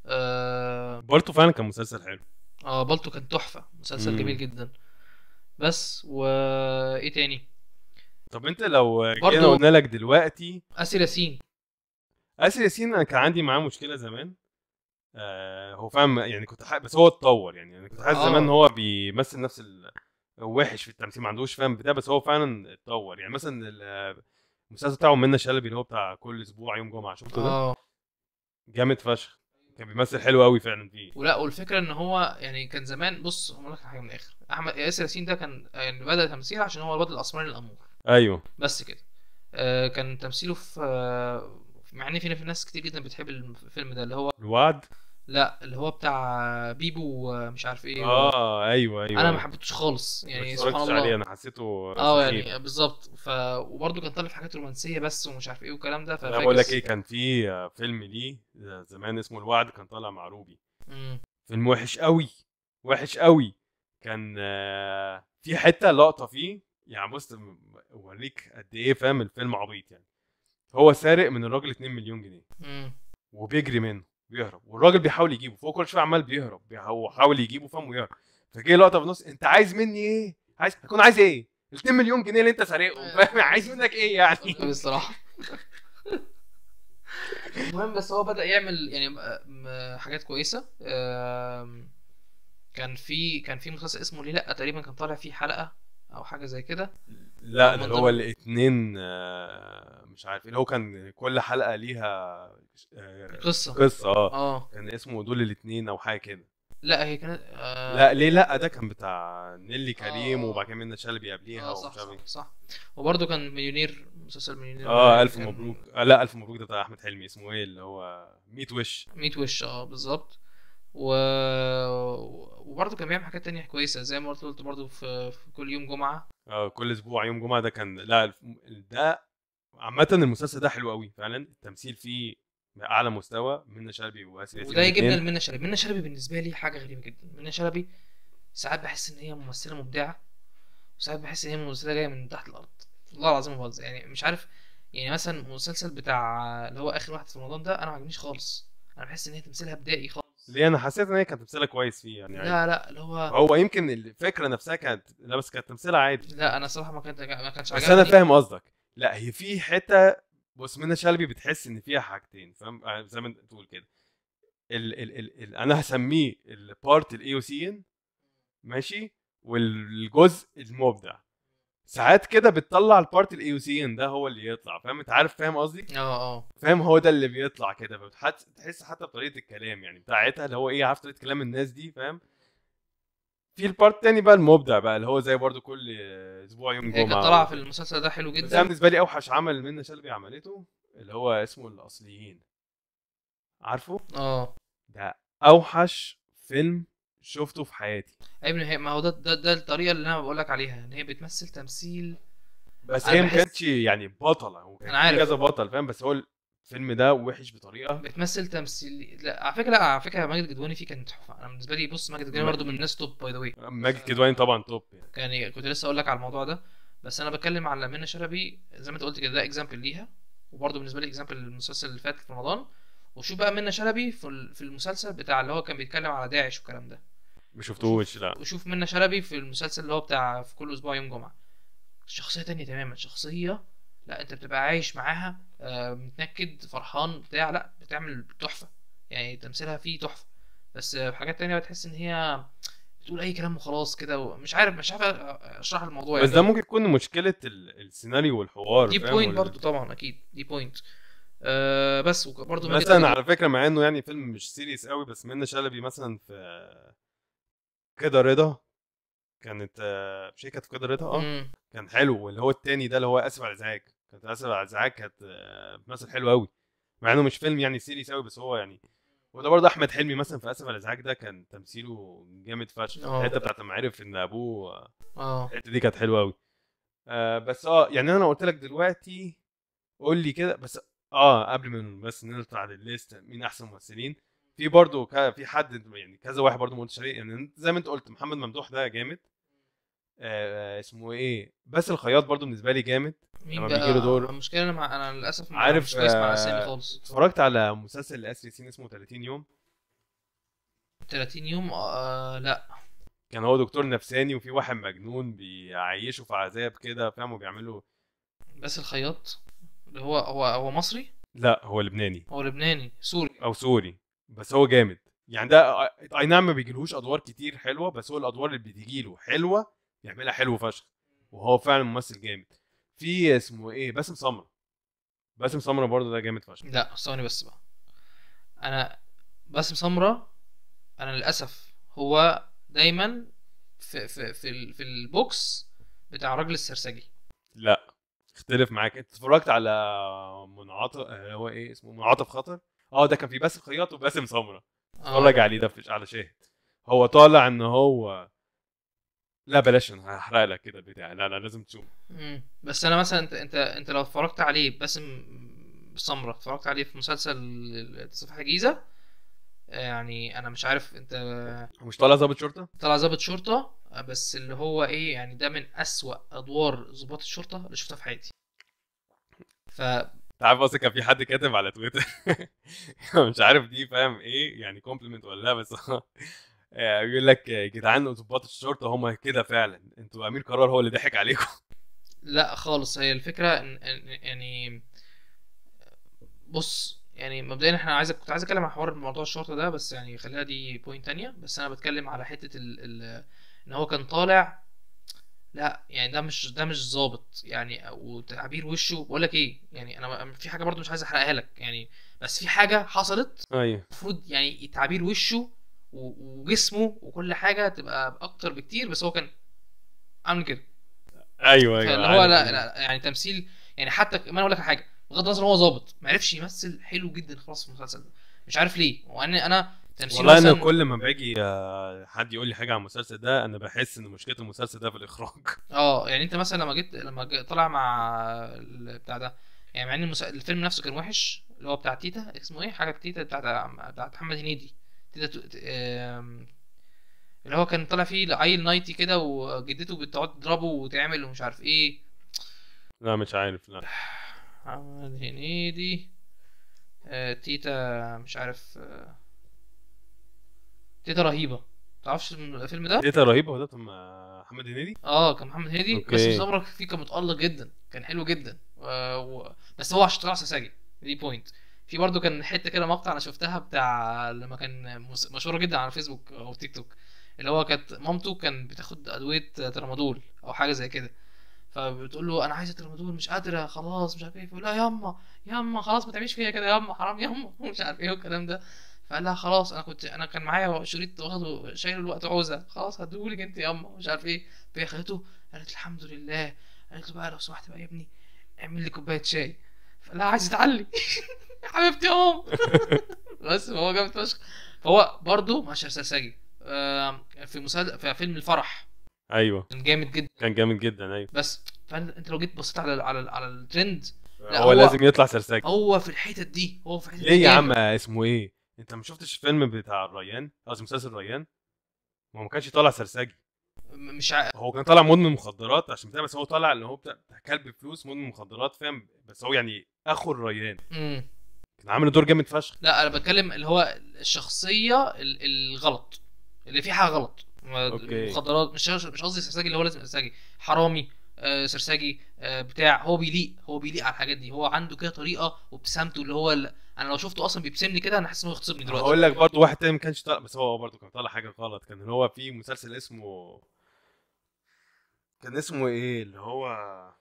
آه برضه فعلا كان مسلسل حلو اه بالطو كان تحفة مسلسل مم. جميل جدا بس و ايه تاني طب انت لو جينا برضه- قلنا لك دلوقتي اسر ياسين اسر ياسين انا كان عندي معاه مشكله زمان آه هو فاهم يعني كنت حق بس هو اتطور يعني انا كنت حاسس آه. زمان ان هو بيمثل نفس ال... وحش في التمثيل ما عندوش فاهم بتاع بس هو فعلا اتطور يعني مثلا ال- المسلسل بتاعه منة شلبي اللي هو بتاع كل اسبوع يوم جمعه شفته ده اه جامد فشخ كان بيمثل حلو قوي فعلا فيه ولا والفكره ان هو يعني كان زمان بص هقول لك حاجه من الاخر احمد ياسر ياسين ده كان يعني بدا تمثيل عشان هو الواد الاسمراني الامور ايوه بس كده آه كان تمثيله في آه مع ان في في ناس كتير جدا بتحب الفيلم ده اللي هو الوعد لا اللي هو بتاع بيبو ومش عارف ايه اه ايوه ايوه انا ما حبيتهوش خالص ما يعني اتفرجتش سبحان عليه الله انا حسيته اه سخيف. يعني بالظبط ف وبرده كان طالع في حاجات رومانسيه بس ومش عارف ايه والكلام ده انا بقول لك ففاكس ايه كان في آه، فيلم ليه آه، زمان اسمه الوعد كان طالع مع روبي مم. فيلم وحش قوي وحش قوي كان آه، في حته لقطه فيه يعني بص م- اوريك قد ايه فاهم الفيلم عبيط يعني هو سارق من الراجل 2 مليون جنيه مم. وبيجري منه بيهرب والراجل بيحاول يجيبه فهو كل شويه عمال بيهرب بي- هو حاول يجيبه فاهم ويهرب فجه لقطه في النص انت عايز مني ايه؟ عايز هكون عايز ايه؟ ال 2 مليون جنيه اللي انت سارقهم فاهم عايز منك ايه يعني؟ بصراحه المهم بس هو بدأ يعمل يعني م- م- حاجات كويسة آم، كان في كان في مسلسل اسمه ليه لا تقريبا كان طالع فيه حلقه او حاجه زي كده لا من ده ضمن- هو الاثنين مش عارف اللي هو كان كل حلقه ليها آه، قصه قصه اه اه كان اسمه دول الاثنين او حاجه كده لا هي كانت آه لا ليه لا ده كان بتاع نيلي كريم آه. وبعد كده منى شلبي قبليها اه ومش صح عارف صح, ايه صح وبرده كان مليونير مسلسل مليونير اه الف كان مبروك آه لا الف مبروك ده بتاع احمد حلمي اسمه ايه اللي هو ميت وش 100 وش اه بالظبط و... وبرضه كان بيعمل حاجات تانية كويسة زي ما قلت قلت برضه في... في كل يوم جمعة آه كل اسبوع يوم جمعه ده كان لا الف- ده عامه المسلسل ده حلو قوي فعلا التمثيل فيه اعلى مستوى منى شلبي واسر ياسين وده يجيبنا الاتنين. لمنى شلبي منى شلبي بالنسبة لي حاجة غريبة جدا منى شلبي ساعات بحس ان هي ممثلة مبدعة وساعات بحس ان هي ممثلة جاية من تحت الارض والله العظيم ما بهزر يعني مش عارف يعني مثلا المسلسل بتاع اللي هو اخر واحد في رمضان ده انا ما عجبنيش خالص انا بحس ان هي تمثيلها بدائي خالص ليه انا حسيت ان هي كانت تمثيلها كويس فيه يعني عادي. لا لا اللي هو هو يمكن الفكره نفسها كانت لا بس كانت تمثيلها عادي لا انا صراحة ما كانت ما كانش بس عجبني انا فاهم قصدك لا هي في حته بص منى شلبي بتحس ان فيها حاجتين فاهم آه، زي ما انت بتقول كده ال ال ال ال انا هسميه البارت الايوسيين ماشي والجزء المبدع ساعات كده بتطلع البارت الايوسيين ده هو اللي يطلع فاهم انت عارف فاهم قصدي اه اه فاهم هو ده اللي بيطلع كده بتحس تحس حتى بطريقه الكلام يعني بتاعتها اللي هو ايه عارف طريقه كلام الناس دي فاهم في البارت التاني بقى المبدع بقى اللي هو زي برضو كل اسبوع يوم هي جمعه كانت طالعة في المسلسل ده حلو بس انا جدا بالنسبه لي اوحش عمل منى شلبي عملته اللي هو اسمه الاصليين عارفه اه ده اوحش فيلم شفته في حياتي يا ابني هي ما هو ده ده, ده الطريقه اللي انا بقول لك عليها ان هي بتمثل تمثيل بس أنا هي ما بحس- كانتش يعني بطله هو كان أنا في عارف. كذا بطل فاهم بس هو الفيلم ده وحش بطريقه بتمثل تمثيل لا على فكره لا على فكره ماجد الكدواني فيه كان تحفه انا بالنسبه لي بص ماجد الكدواني ما- برضه من الناس توب باي ذا واي ماجد كدواني طبعا توب يعني يعني كنت لسه اقول لك على الموضوع ده بس انا بتكلم على منى شلبي زي ما انت قلت كده ده اكزامبل ليها وبرضه بالنسبه لي اكزامبل المسلسل اللي فات في رمضان وشوف بقى منى شلبي في ال- في المسلسل بتاع اللي هو كان بيتكلم على داعش والكلام ده ما شفتوش لا وشوف منى شلبي في المسلسل اللي هو بتاع في كل اسبوع يوم جمعه شخصيه تانية تماما شخصيه لا انت بتبقى عايش معاها آه، متنكد فرحان بتاع لا بتعمل تحفه يعني تمثيلها فيه تحفه بس آه، في حاجات تانية بتحس ان هي بتقول اي كلام وخلاص كده ومش عارف مش عارف اشرح الموضوع بس ده ممكن يكون مشكله ال- السيناريو والحوار دي فاهم؟ بوينت وال- برضو طبعا اكيد دي بوينت آه بس برضه مثلا على فكره مع انه يعني فيلم مش سيريس قوي بس منى شلبي مثلا في كده رضا كانت آه، مش هي كانت في كده رضا اه كان حلو واللي هو التاني ده اللي هو اسف على الازعاج كانت اسف على الازعاج كانت آه، بتمثل حلو قوي مع انه مش فيلم يعني سيريس قوي بس هو يعني وده برضه احمد حلمي مثلا في اسف على الازعاج ده كان تمثيله جامد فشخ اه. الحته بتاعت لما عرف ان ابوه آه، اه الحته دي كانت حلوه قوي آه بس اه يعني انا قلت لك دلوقتي قول لي كده بس اه قبل ما بس نطلع للليست مين احسن ممثلين في برضه ك- في حد يعني كذا واحد برضه ما قلتش عليه يعني انت- زي ما انت قلت محمد ممدوح ده جامد آه اسمه ايه بس الخياط برضه بالنسبه لي جامد مين لما بقى بيجيله دور- المشكله انا مع... انا للاسف ما- عارف، مش كويس مع آه، اسامي خالص اتفرجت على مسلسل لاسر ياسين اسمه 30 يوم 30 يوم آه لا كان هو دكتور نفساني وفي واحد مجنون بيعيشه في عذاب كده فاهم وبيعملوا بس الخياط اللي هو هو هو مصري لا هو لبناني هو لبناني سوري او سوري بس هو جامد يعني ده اي نعم ما بيجيلهوش ادوار كتير حلوه بس هو الادوار اللي بتجيله حلوه بيعملها حلو فشخ وهو فعلا ممثل جامد في اسمه ايه باسم سمره باسم سمره برضه ده جامد فشخ لا ثواني بس بقى انا باسم سمرة انا للاسف هو دايما في في في, ال- في البوكس بتاع الراجل السرسجي لا اختلف معاك انت اتفرجت على منعطف آه، هو ايه اسمه منعطف خطر اه ده كان في باسم خياط وباسم سمره آه. اتفرج عليه ده في على شاهد هو طالع ان هو لا بلاش انا هحرق لك كده البتاع لا لا لازم تشوف مم. بس انا مثلا انت انت انت لو اتفرجت عليه باسم سمرة اتفرجت عليه في مسلسل صفحة جيزة يعني انا مش عارف انت مش طالع ضابط شرطه طلع ضابط شرطة بس اللي هو ايه يعني ده من اسوأ ادوار ضباط الشرطة اللي شفتها في حياتي ف انت عارف اصلا كان في حد كاتب على تويتر مش عارف دي فاهم ايه يعني كومبلمنت ولا لا بس هو- آه، بيقول لك يا جدعان ضباط الشرطه هم كده فعلا انتوا امير قرار هو اللي ضحك عليكم لا خالص هي الفكرة إن إن- يعني بص يعني مبدئيا احنا عايز كنت عايز اتكلم عن حوار موضوع الشرطه ده بس يعني خليها دي بوينت تانية بس انا بتكلم على حته ال ال ان هو كان طالع لا يعني ده مش ده مش ظابط يعني وتعبير وشه بقول لك ايه يعني انا في حاجه برضو مش عايز احرقها لك يعني بس في حاجه حصلت ايوه المفروض يعني تعبير وشه و- وجسمه وكل حاجه تبقى اكتر بكتير بس هو كان عامل كده ايوه ايوه فاللي هو عارف. لا, لا يعني تمثيل يعني حتى ما انا اقول لك على حاجه بغض النظر هو ظابط ما عرفش يمثل حلو جدا خلاص في المسلسل ده مش عارف ليه وان انا تمثيل والله انا مثلا كل ما باجي آه، حد يقول لي حاجه عن المسلسل ده انا بحس ان مشكله المسلسل ده في الاخراج اه يعني انت مثلا لما جيت لما جي- طلع مع ال- بتاع ده يعني مع ان المس... الفيلم نفسه كان وحش اللي هو بتاع تيتا اسمه ايه حاجه تيتا بتاع بتاع محمد هنيدي تيتا تو... ت- آم، اللي هو كان طالع فيه عيل نايتي كده وجدته بتقعد تضربه وتعمل ومش عارف ايه لا مش عارف لا محمد هنيدي آه، تيتا مش عارف آه، تيتا رهيبة متعرفش الفيلم ده؟ تيتا رهيبه هو ده بتاع محمد هنيدي اه كان محمد هنيدي أوكي. بس مصطفى فيه كان متألق جدا كان حلو جدا آه و... بس هو عشان طلع سرسجي دي بوينت في برضه كان حته كده مقطع انا شفتها بتاع لما كان مس- مشهوره جدا على فيسبوك او تيك توك اللي هو كانت مامته كان بتاخد ادويه ترامادول او حاجه زي كده فبتقول له انا عايزه ترامادول مش قادره خلاص مش عارف ايه فيقول لها ياما ياما خلاص ما تعمليش فيا كده ياما حرام ياما مش عارف ايه والكلام ده فقال لها خلاص انا كنت انا كان معايا شريط واخده شايله الوقت عوزه خلاص هديهولك انت ياما مش عارف ايه فهي خدته قالت الحمد لله قالت له بقى لو سمحت بقى يا ابني اعمل لي كوبايه شاي فلا عايز يتعلي يا حبيبتي يا ام بس هو جامد فشخ فهو برضه مشهد سرسجي آم، في مسلسل في فيلم الفرح ايوه كان جامد جدا كان جامد جدا ايوه بس فانت لو جيت بصيت على على على الترند لا، هو, هو- لازم يطلع سرسجي هو في الحتت دي هو في الحتت دي ليه يا جامد. عم اسمه ايه انت ما شفتش الفيلم بتاع الريان قصدي مسلسل الريان ما هو ما كانش طالع سرسجي م- مش ع... هو كان طالع مدمن مخدرات عشان بتاع بس هو طالع اللي هو بتاع بتاع كلب فلوس مدمن مخدرات فاهم بس هو يعني اخو الريان مم. كان عامل دور جامد فشخ لا انا بتكلم اللي هو الشخصيه ال- الغلط اللي فيه حاجه غلط أوكي. مخدرات مش مش قصدي سرسجي اللي هو لازم سرسجي حرامي آه سرسجي آه بتاع هو بيليق هو بيليق على الحاجات دي هو عنده كده طريقه وابتسامته اللي هو ال... انا لو شفته اصلا بيبتسمني كده انا حاسس ان هو يخطبني دلوقتي هقول لك برضه واحد تاني ما كانش طالع بس هو برضه كان طالع حاجه غلط كان اللي هو في مسلسل اسمه كان اسمه ايه اللي هو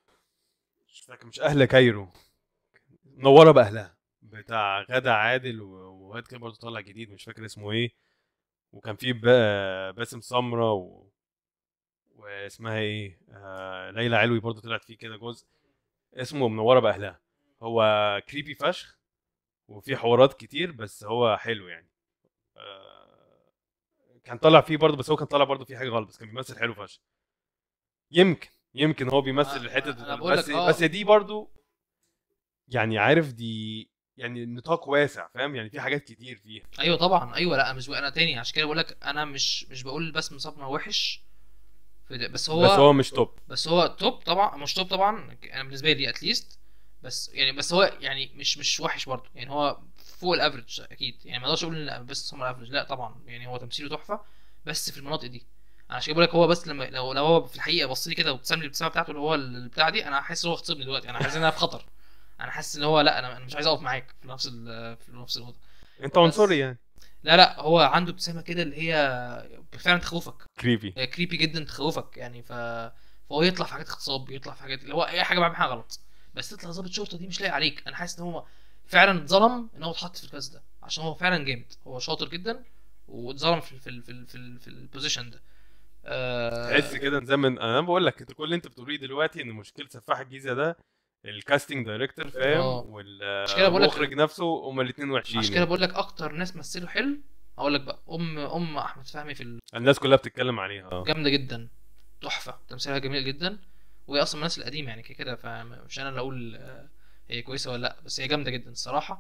مش فاكر مش اهل كايرو منوره باهلها بتاع غادة عادل و- وواد كده برضه طالع جديد مش فاكر اسمه ايه وكان في با- باسم سمرة و... واسمها ايه آه ليلى علوي برضه طلعت فيه كده جزء اسمه منوره باهلها هو كريبي فشخ وفي حوارات كتير بس هو حلو يعني آه، كان طالع فيه برضه بس هو كان طالع برضه فيه حاجه غلط بس كان بيمثل حلو فشخ يمكن يمكن هو بيمثل آه، الحته أنا بقول بس لك آه. بس دي برضه يعني عارف دي يعني نطاق واسع فاهم يعني في حاجات كتير فيها ايوه طبعا ايوه لا انا مش انا تاني عشان كده بقول لك انا مش مش بقول بس مصابنا وحش في ده. بس هو بس هو مش توب بس هو توب طبعا مش توب طبعا انا بالنسبه لي اتليست بس يعني بس هو يعني مش مش وحش برضه يعني هو فوق الافرج اكيد يعني ما اقدرش اقول ان بس سمر افرج لا طبعا يعني هو تمثيله تحفه بس في المناطق دي انا عشان كده بقول لك هو بس لما لو لو هو في الحقيقه بص لي كده وابتسم لي الابتسامه بتاعته اللي هو البتاع دي انا حاسس ان هو خطبني دلوقتي انا حاسس ان انا في خطر انا حاسس ان هو لا انا أنا مش عايز اقف معاك في نفس ال- في نفس الاوضه انت عنصري يعني لا لا هو عنده ابتسامه كده اللي هي فعلا تخوفك كريبي هي كريبي جدا تخوفك يعني ف... فهو يطلع في حاجات اغتصاب يطلع في حاجات اللي هو اي حاجه بعمل حاجه غلط بس تطلع ضابط شرطه دي مش لاقي عليك انا حاسس ان هو فعلا اتظلم ان هو اتحط في الكاس ده عشان هو فعلا جامد هو شاطر جدا واتظلم في في في في, في البوزيشن ده آه... تحس كده زي ما انا بقول لك انت كل اللي انت بتقوليه دلوقتي ان مشكله سفاح الجيزه ده الكاستنج دايركتور فاهم آه. عشان كده بقول لك- والمخرج نفسه هما الاثنين وحشين عشان كده بقول لك اكتر ناس مثلوا حلو هقول لك بقى ام ام احمد فهمي في ال- الناس كلها بتتكلم عليها اه جامده جدا تحفه تمثيلها جميل جدا وهي اصلا من الناس القديمه يعني كده فمش انا اللي اقول آه، هي كويسه ولا لا بس هي جامده جدا الصراحه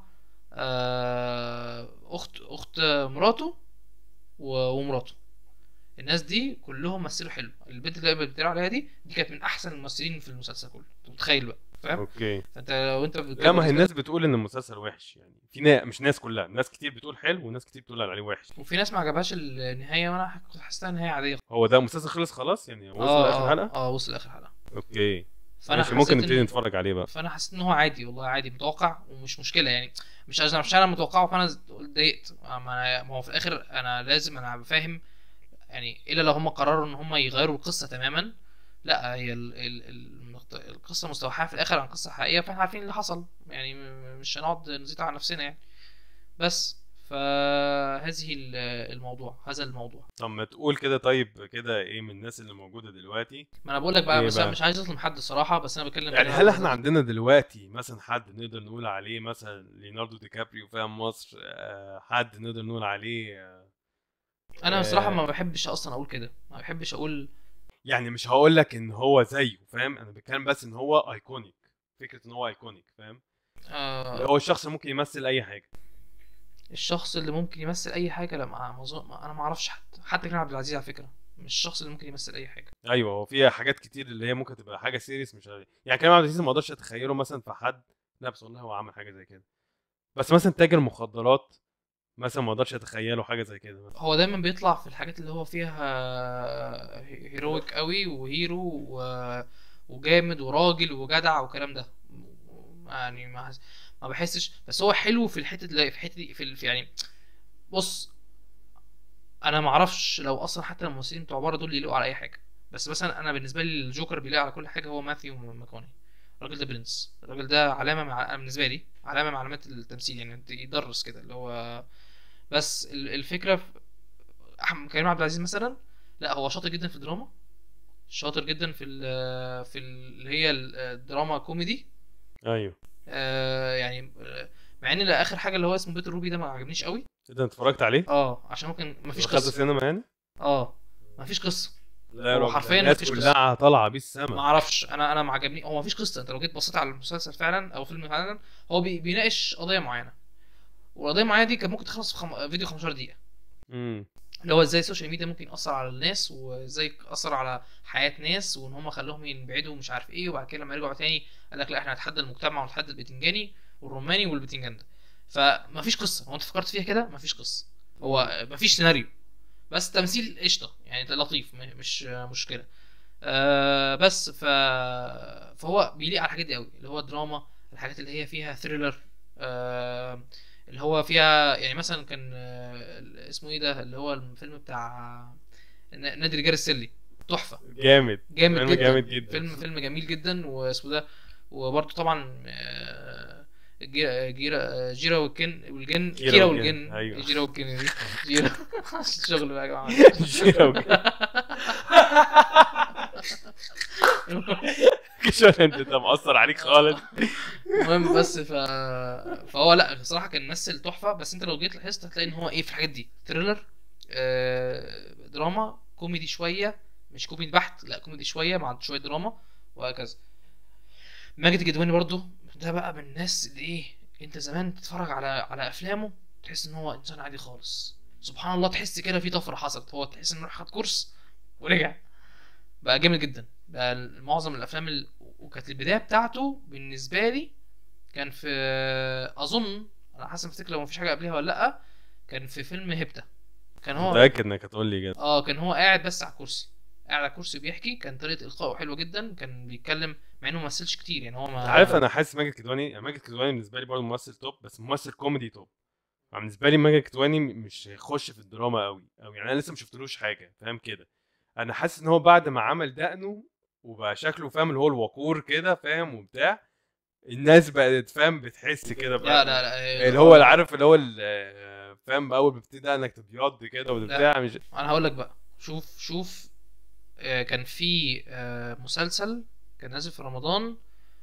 آه، اخت اخت مراته و- ومراته الناس دي كلهم مثلوا حلو البنت اللي بتتريق عليها دي دي كانت من احسن الممثلين في المسلسل كله انت متخيل بقى فاهم اوكي فانت لو انت لا ما هي الناس بتقول ان المسلسل وحش يعني في ناس مش ناس كلها ناس كتير بتقول حلو وناس كتير بتقول عليه وحش وفي ناس ما عجبهاش النهايه وانا كنت حاسسها نهايه عاديه هو ده مسلسل خلص خلاص يعني وصل اه لاخر اه, حلقه اه وصل لاخر حلقه اوكي فانا ماشي ممكن حسيت نبتدي إن- نتفرج عليه بقى فانا حسيت ان هو عادي والله عادي متوقع ومش مشكله يعني مش عشان مش انا متوقعه فانا اتضايقت ما انا ما هو في الاخر انا لازم انا فاهم يعني الا لو هم قرروا ان هم يغيروا القصه تماما لا هي ال ال ال القصه مستوحاه في الاخر عن قصه حقيقيه فاحنا عارفين اللي حصل يعني م- مش هنقعد نزيد على نفسنا يعني بس فهذه ال- الموضوع هذا الموضوع طب ما تقول كده طيب كده ايه من الناس اللي موجوده دلوقتي ما انا بقول لك بقى إيه بس أنا بقى؟ مش عايز اظلم حد الصراحه بس انا بتكلم يعني كده هل على- احنا عندنا دلوقتي مثلا حد نقدر نقول عليه مثلا ليوناردو دي كابريو فاهم مصر آه، حد نقدر نقول عليه آه، انا بصراحه آه، ما بحبش اصلا اقول كده ما بحبش اقول يعني مش هقول لك ان هو زيه فاهم انا بتكلم بس ان هو ايكونيك فكره ان هو ايكونيك فاهم آه هو الشخص ممكن يمثل اي حاجه الشخص اللي ممكن يمثل اي حاجه لا ما ما أظن- ما- انا ما اعرفش حد حتى كريم عبد العزيز على فكره مش الشخص اللي ممكن يمثل اي حاجه ايوه هو فيها حاجات كتير اللي هي ممكن تبقى حاجه سيريس مش عارف. يعني كريم عبد العزيز ما اقدرش اتخيله مثلا في حد لا بس والله هو عمل حاجه زي كده بس مثلا تاجر مخدرات مثلا ما اقدرش اتخيله حاجه زي كده مثلا هو دايما بيطلع في الحاجات اللي هو فيها هيرويك قوي وهيرو و... وجامد وراجل وجدع والكلام ده يعني ما ما بحسش بس هو حلو في الحته اللي في الحته دي في, ال- في يعني بص انا ما اعرفش لو اصلا حتى الممثلين بتوع بره دول يلاقوا على اي حاجه بس مثلا انا بالنسبه لي الجوكر بيلاقي على كل حاجه هو ماثيو ماكوني الراجل ده برنس الراجل ده علامه مع أنا بالنسبه لي علامه من علامات التمثيل يعني انت يدرس كده اللي هو بس ال- الفكره في أحمد كريم عبد العزيز مثلا لا هو شاطر جدا في الدراما شاطر جدا في ال في ال- اللي هي الدراما كوميدي ايوه آه يعني آه، مع ان اخر حاجه اللي هو اسمه بيت الروبي ده ما عجبنيش قوي كده انت اتفرجت عليه اه عشان ممكن مفيش دخلت قصه سينما يعني اه مفيش قصه لا يا هو راجل، حرفياً الناس مفيش كلها طالعه بيه ما السما اعرفش انا انا ما عجبني هو مفيش قصه انت لو جيت بصيت على المسلسل فعلا او فيلم فعلا هو بي بيناقش قضيه معينه والقضيه المعينه دي كانت ممكن تخلص في خم... فيديو 15 دقيقه امم اللي هو ازاي السوشيال ميديا ممكن يأثر على الناس وازاي يأثر على حياة ناس وان هم خلوهم ينبعدوا ومش عارف ايه وبعد كده لما رجعوا تاني قال لك لا احنا هنتحدى المجتمع ونتحدى البتنجاني والروماني والبتنجان ده فمفيش قصة هو انت فكرت فيها كده مفيش قصة هو مفيش سيناريو بس تمثيل قشطة يعني لطيف م- مش مشكلة آه بس ف... فهو بيليق على الحاجات دي قوي اللي هو الدراما الحاجات اللي هي فيها ثريلر آه اللي هو فيها يعني مثلا كان آه، اسمه ايه ده اللي هو الفيلم بتاع ن- نادي الرجال السري تحفه جامد جامد فيلم جدا جامد جدا فيلم فيلم جميل جدا واسمه ده وبرده طبعا آه، جيرا جيرا جيرا والكن والجن كيرا كيرا والجن، والجن أيوة. جيرا والجن دي جيرا الشغل بقى يا جماعه جيرا والجن. كشان انت ده مأثر عليك خالص المهم بس ف... فهو لا بصراحه كان ممثل تحفه بس انت لو جيت لاحظت هتلاقي ان هو ايه في الحاجات دي ثريلر آه... دراما كوميدي شويه مش كوميدي بحت لا كوميدي شويه مع شويه دراما وهكذا ماجد الكدواني برضو ده بقى من الناس اللي ايه انت زمان تتفرج على على افلامه تحس ان هو انسان عادي خالص سبحان الله تحس كده في طفره حصلت هو تحس انه راح خد كورس ورجع بقى جامد جدا بقى معظم الافلام ال... وكانت البدايه بتاعته بالنسبه لي كان في اظن انا حاسس افتكر لو مفيش حاجه قبلها ولا لا كان في فيلم هيبتا كان هو متأكد انك هتقول لي كده اه كان هو قاعد بس على الكرسي قاعد على الكرسي بيحكي كان طريقه القائه حلوه جدا كان بيتكلم مع انه ما مثلش كتير يعني هو ما انت عارف انا حاسس ماجد كدواني يعني ماجد كدواني بالنسبه لي برضه ممثل توب بس ممثل كوميدي توب يعني بالنسبه لي ماجد كدواني م- مش هيخش في الدراما قوي او يعني انا لسه ما شفتلوش حاجه فاهم كده انا حاسس ان هو بعد ما عمل دقنه وبقى شكله فاهم اللي هو الوقور كده فاهم وبتاع الناس بقت فاهم بتحس كده لا بقى لا لا اللي هو اللي عارف اللي هو ال- فاهم اول ما بتبتدي انك تبيض كده وبتاع مش انا هقول لك بقى شوف شوف آه، كان في آه، مسلسل كان نازل في رمضان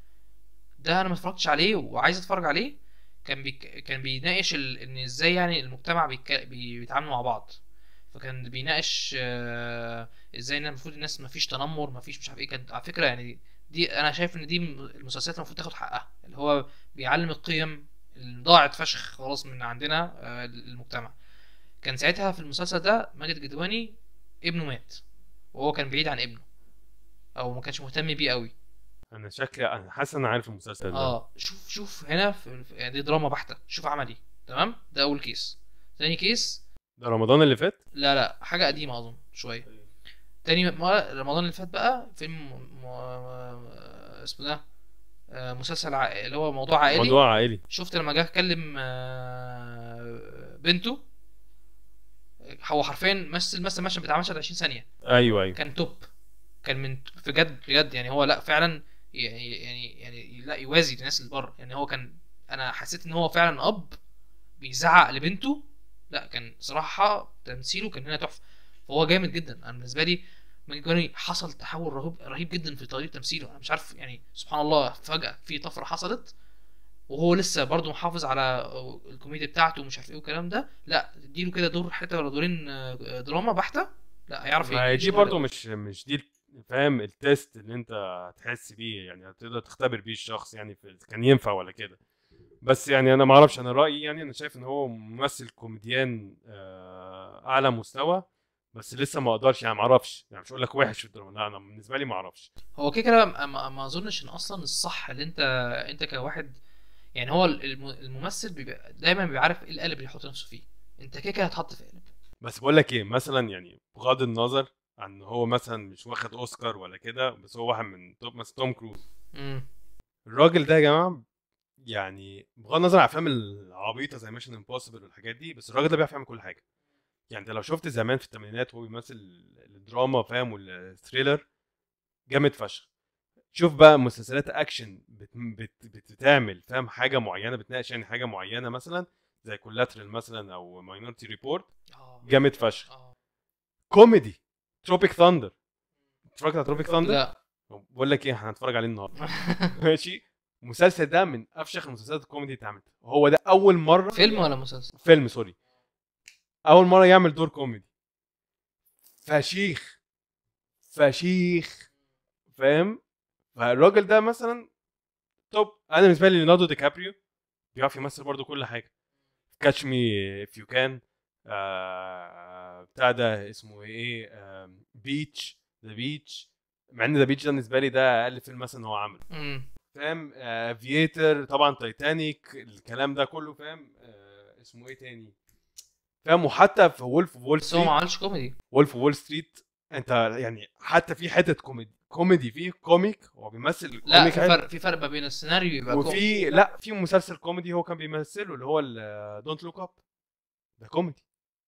ده انا ما اتفرجتش عليه وعايز اتفرج عليه كان بيك... كان بيناقش ال... ان ازاي يعني المجتمع بيك... بي... بيتعاملوا مع بعض فكان بيناقش آه، ازاي ان المفروض الناس ما فيش تنمر ما فيش مش عارف ايه كانت على فكره يعني دي انا شايف ان دي م- المسلسلات المفروض تاخد حقها اللي هو بيعلم القيم اللي ضاعت فشخ خلاص من عندنا آه، المجتمع كان ساعتها في المسلسل ده ماجد الكدواني ابنه مات وهو كان بعيد عن ابنه او ما كانش مهتم بيه قوي انا شكلي انا حاسس ان انا عارف المسلسل ده اه شوف شوف هنا في في- يعني دي دراما بحته شوف عمل ايه تمام ده اول كيس تاني كيس ده رمضان اللي فات لا لا حاجه قديمه اظن شويه تاني ما رمضان اللي فات بقى فيلم م... م... اسمه ده آه، مسلسل ع... اللي هو موضوع عائلي موضوع عائلي شفت لما جه اتكلم آه، بنته هو حرفيا مثل مثل مشهد بتاع مشهد 20 ثانيه ايوه ايوه كان توب كان من بجد بجد يعني هو لا فعلا يعني يعني يعني لا يوازي الناس اللي بره يعني هو كان انا حسيت ان هو فعلا اب بيزعق لبنته لا كان صراحه تمثيله كان هنا تحفه فهو جامد جدا انا بالنسبه لي ماجد كوني حصل تحول رهيب رهيب جدا في طريقه تمثيله انا مش عارف يعني سبحان الله فجاه في طفره حصلت وهو لسه برضه محافظ على الكوميديا بتاعته ومش عارف ايه والكلام ده لا اديله كده دور حته ولا دورين آه، دراما بحته لا هيعرف ما هي يعيش دي الدور برضه ده. مش مش دي فاهم التيست اللي انت هتحس بيه يعني هتقدر تختبر بيه الشخص يعني في كان ينفع ولا كده بس يعني انا ما اعرفش انا رايي يعني انا شايف ان هو ممثل كوميديان آه، اعلى مستوى بس لسه ما اقدرش يعني ما اعرفش يعني مش هقول لك وحش في الدراما لا انا بالنسبه لي ما اعرفش هو كده كده ما- ما ما اظنش ان اصلا الصح اللي انت انت كواحد يعني هو الم- الممثل بيبقى دايما بيبقى عارف ايه القالب اللي يحط نفسه فيه انت كده كده هتحط في قالب بس بقول لك ايه مثلا يعني بغض النظر عن هو مثلا مش واخد اوسكار ولا كده بس هو واحد من توب مثلا توم كروز امم الراجل ده يا جماعه يعني بغض النظر عن الافلام العبيطه زي ميشن امبوسيبل والحاجات دي بس الراجل ده بيعرف يعمل كل حاجه يعني انت لو شفت زمان في الثمانينات وهو بيمثل الدراما فاهم والثريلر جامد فشخ شوف بقى مسلسلات اكشن بت... بت... بتعمل فاهم حاجه معينه بتناقش يعني حاجه معينه مثلا زي كولاترال مثلا او ماينورتي ريبورت اه جامد فشخ اه كوميدي تروبيك ثاندر اتفرجت على تروبيك ثاندر لا بقول لك ايه احنا هنتفرج عليه النهارده ماشي المسلسل ده من افشخ المسلسلات الكوميدي اللي اتعملت هو ده اول مره فيلم ولا مسلسل فيلم سوري اول مره يعمل دور كوميدي فشيخ فشيخ فاهم فالراجل ده مثلا توب انا بالنسبه لي ليوناردو دي كابريو بيعرف يمثل برضو كل حاجه كاتش مي اف يو كان بتاع ده اسمه ايه بيتش ذا بيتش مع ان ذا بيتش ده بالنسبه لي ده اقل فيلم مثلا هو عمله امم فاهم افييتر طبعا تايتانيك الكلام ده كله فاهم آه، اسمه ايه تاني فاهم وحتى في وولف وول بس هو ما ستريت عملش كوميدي وولف وول ستريت انت يعني حتى في حته كوميدي كوميدي فيه كوميك هو بيمثل لا كوميك في حلو. فرق في فرق ما بين السيناريو يبقى كوميدي وفي لا في مسلسل كوميدي هو كان بيمثله اللي هو دونت لوك اب ده كوميدي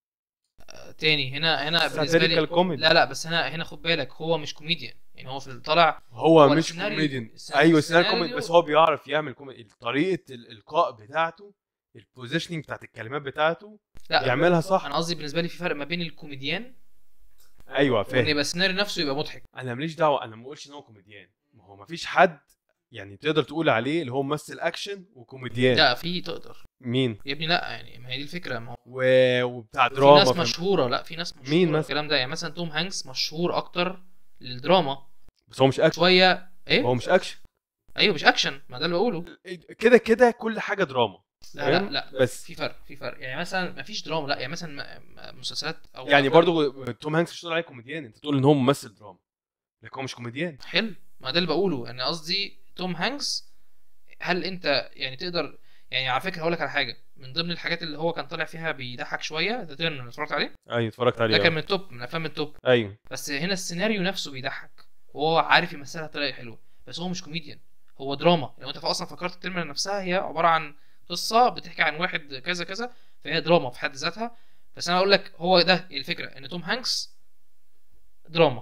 تاني هنا هنا بالنسبه ساتيريكال لي كوميدي لا لا بس هنا هنا خد بالك هو مش كوميديان يعني هو في الطلع هو, هو مش السيناريو- كوميديان السيناريو- ايوه السيناريو كوميدي السيناريو- بس هو بيعرف يعمل كوميدي طريقه الالقاء بتاعته البوزيشننج بتاعت الكلمات بتاعته لا يعملها صح انا قصدي بالنسبه لي في فرق ما بين الكوميديان ايوه وان فاهم يبقى السيناريو نفسه يبقى مضحك انا ماليش دعوه انا ما بقولش ان هو كوميديان ما هو ما فيش حد يعني تقدر تقول عليه اللي هو ممثل اكشن وكوميديان لا في تقدر مين يا ابني لا يعني ما هي دي الفكره ما هو و... وبتاع في دراما ناس فاهم؟ مشهوره لا في ناس مشهوره مين مثلا؟ الكلام ده يعني مثلا توم هانكس مشهور اكتر للدراما بس هو مش اكشن شويه ايه هو مش اكشن ايوه مش اكشن ما ده اللي بقوله كده كده كل حاجه دراما لا لا فاهم؟ لا بس في فرق في فرق يعني مثلا ما فيش دراما لا يعني مثلا م- م- مسلسلات او يعني أفلام- برضو توم هانكس مش تقول عليه كوميديان انت تقول ان هو ممثل دراما لكن هو مش كوميديان حلو ما ده اللي بقوله انا قصدي توم هانكس هل انت يعني تقدر يعني على فكره هقول لك على حاجه من ضمن الحاجات اللي هو كان طالع فيها بيضحك شويه ذا تيرن اتفرجت عليه ايوه اتفرجت عليه ده كان آه. من التوب من افلام التوب ايوه بس هنا السيناريو نفسه بيضحك وهو عارف يمثلها بطريقه حلوه بس هو مش كوميديان هو دراما لو انت اصلا فكرت الكلمه نفسها هي عباره عن قصه بتحكي عن واحد كذا كذا فهي دراما في حد ذاتها بس انا اقول لك هو ده الفكره ان توم هانكس دراما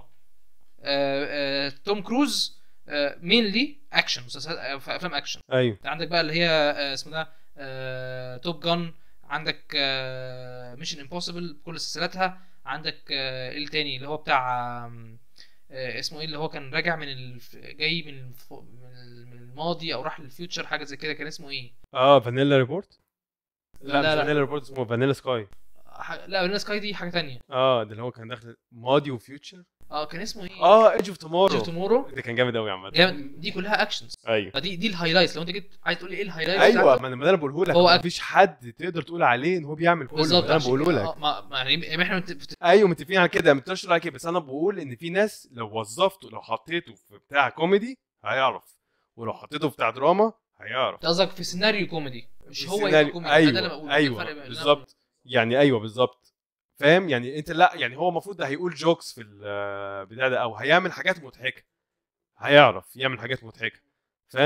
آه آه توم كروز آه مينلي اكشن مسلسلات آه، في افلام اكشن ايوه انت عندك بقى اللي هي آه، اسمه ده آه، توب جان عندك ميشن امبوسيبل بكل سلسلتها عندك آه، ايه التاني اللي هو بتاع آم، آه، اسمه ايه اللي هو كان راجع من الف... جاي من الف... من ال- من الماضي او راح للفيوتشر حاجه زي كده كان اسمه ايه اه فانيلا ريبورت لا, لا، مش لا. فانيلا ريبورت اسمه فانيلا سكاي ح... لا فانيلا سكاي دي حاجه تانية اه ده اللي هو كان داخل ماضي وفيوتشر اه كان اسمه ايه اه ايدج اوف تومورو تومورو ده كان جامد قوي عامه جامد دي كلها اكشنز ايوه فدي دي الهايلايتس لو انت جيت عايز تقول لي ايه الهايلايتس ايوه بتاعته، ما انا ما ده انا بقوله لك هو ما أك- فيش حد تقدر تقول عليه ان هو بيعمل كله بالظبط ده انا عشان بقوله كده، لك آه، ما ما يعني احنا مت- بت- ايوه متفقين على كده ما تقدرش تقول على كده بس انا بقول ان في ناس لو وظفته لو حطيته في بتاع كوميدي هيعرف ولو حطيته في بتاع دراما هيعرف انت قصدك في سيناريو كوميدي مش هو يبقى سيناريو- كوميدي ده اللي ايوه بقوله ده ايوه الفرق بين- بالظبط يعني ايوه بالظبط فاهم يعني انت لا يعني هو المفروض ده هيقول جوكس في البتاع ده او هيعمل حاجات مضحكه هيعرف يعمل حاجات مضحكه فاهم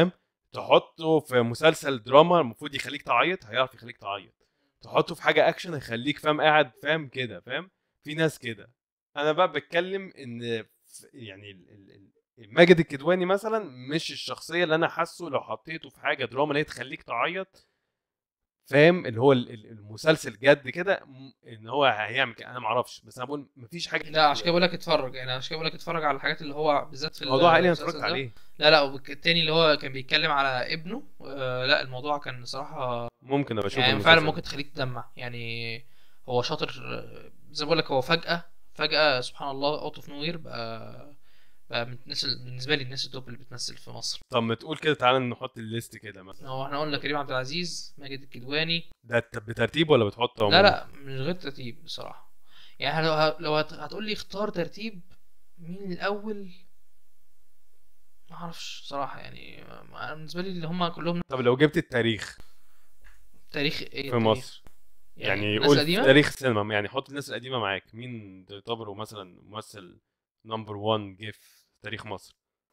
تحطه في مسلسل دراما المفروض يخليك تعيط هيعرف يخليك تعيط تحطه في حاجه اكشن هيخليك فاهم قاعد فاهم كده فاهم في ناس كده انا بقى بتكلم ان ف- يعني ال- ال- ال- ماجد الكدواني مثلا مش الشخصيه اللي انا حاسه لو حطيته في حاجه دراما اللي هي تخليك تعيط فاهم اللي هو ال- ال- المسلسل جد كده م- ان هو هيعمل كده انا ما اعرفش بس انا بقول مفيش حاجه لا عشان كده بقول لك اتفرج يعني عشان كده بقول لك اتفرج على الحاجات اللي هو بالذات في موضوع عائلي انا المسلسل اتفرجت ده. عليه لا لا والتاني اللي هو كان بيتكلم على ابنه آه لا الموضوع كان صراحة ممكن ابقى اشوف يعني المسلسل. فعلا ممكن تخليك تدمع يعني هو شاطر آه، زي ما بقول لك هو فجأة فجأة سبحان الله اوت اوف نوير بقى بقى من الناس ال- بالنسبة لي الناس التوب اللي بتمثل في مصر طب ما تقول كده تعالى نحط الليست كده مثلا هو احنا قلنا كريم عبد العزيز ماجد الكدواني ده ت- بترتيب ولا بتحط لا لا من غير ترتيب بصراحة يعني لو ه- لو هت- هتقول لي اختار ترتيب مين الأول ما اعرفش صراحة يعني ما- أنا بالنسبة لي اللي هم كلهم طب لو جبت التاريخ تاريخ ايه في التاريخ؟ مصر يعني الناس قول في القديمة؟ تاريخ السينما يعني حط الناس القديمه معاك مين تعتبره مثلا ممثل نمبر 1 جه في تاريخ مصر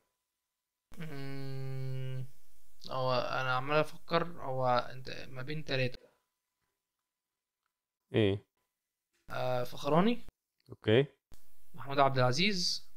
مم، هو انا عمال افكر هو انت ما بين تلاتة ايه آه، فخراني اوكي محمود عبد العزيز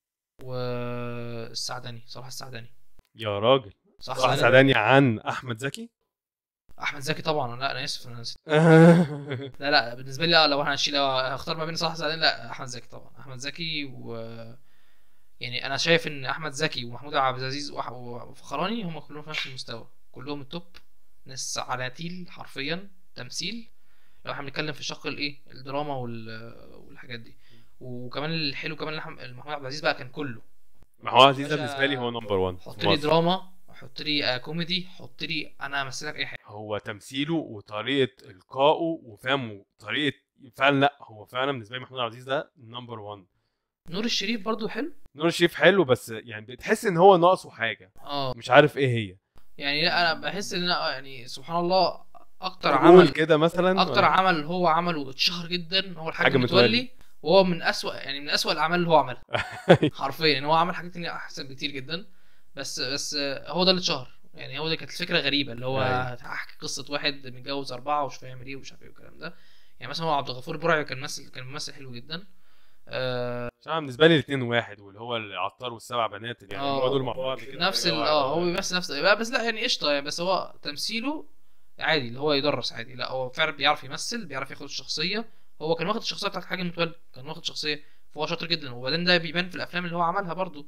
والسعدني صلاح السعدني يا راجل صلاح صلاح السعدني سعداني عن احمد زكي احمد زكي طبعا لا انا اسف انا نسيت لا لا بالنسبه لي لا لو انا هشيل لو هختار ما بين صلاح السعدني لا احمد زكي طبعا احمد زكي و يعني انا شايف ان احمد زكي ومحمود عبد العزيز وح- وفخراني هم كلهم في نفس المستوى كلهم التوب ناس على تيل حرفيا تمثيل لو احنا بنتكلم في شق الايه الدراما وال- والحاجات دي وكمان الحلو كمان إن أحمد- محمود عبد العزيز بقى كان كله محمود عزيز ده باشا، بالنسبه لي هو نمبر 1 حط لي دراما حط لي آه، كوميدي حط لي انا امثلك اي حاجه هو تمثيله وطريقه القائه وفهمه طريقه فعلا لا هو فعلا بالنسبه لي محمود عبد العزيز ده نمبر 1 نور الشريف برضو حلو نور الشريف حلو بس يعني بتحس ان هو ناقصه حاجه اه مش عارف ايه هي يعني لا انا بحس ان أنا يعني سبحان الله اكتر قول عمل كده مثلا اكتر عمل هو عمله اتشهر جدا هو الحاج حاجة متولي متولي. وهو من اسوأ يعني من اسوأ الاعمال اللي هو عملها حرفيا يعني هو عمل حاجات تانية احسن بكتير جدا بس بس هو ده اللي اتشهر يعني هو ده كانت الفكره غريبه اللي هو أيوة. هحكي قصه واحد متجوز اربعه ومش فاهم ايه ومش عارف ايه والكلام ده يعني مثلا هو عبد الغفور البرعي كان ممثل كان ممثل حلو جدا آه مش عارف بالنسبه لي الاثنين واحد واللي هو العطار والسبع بنات اللي يعني آه. هو دول مع بعض كده نفس ال- حاجة اه واحدة. هو بيمثل نفس بس لا يعني قشطه يعني بس هو تمثيله عادي اللي هو يدرس عادي لا هو فعلا بيعرف يمثل بيعرف ياخد الشخصيه هو كان واخد الشخصيه بتاعت الحاج متولي كان واخد شخصيه فهو شاطر جدا وبعدين ده بيبان في الافلام اللي هو عملها برضو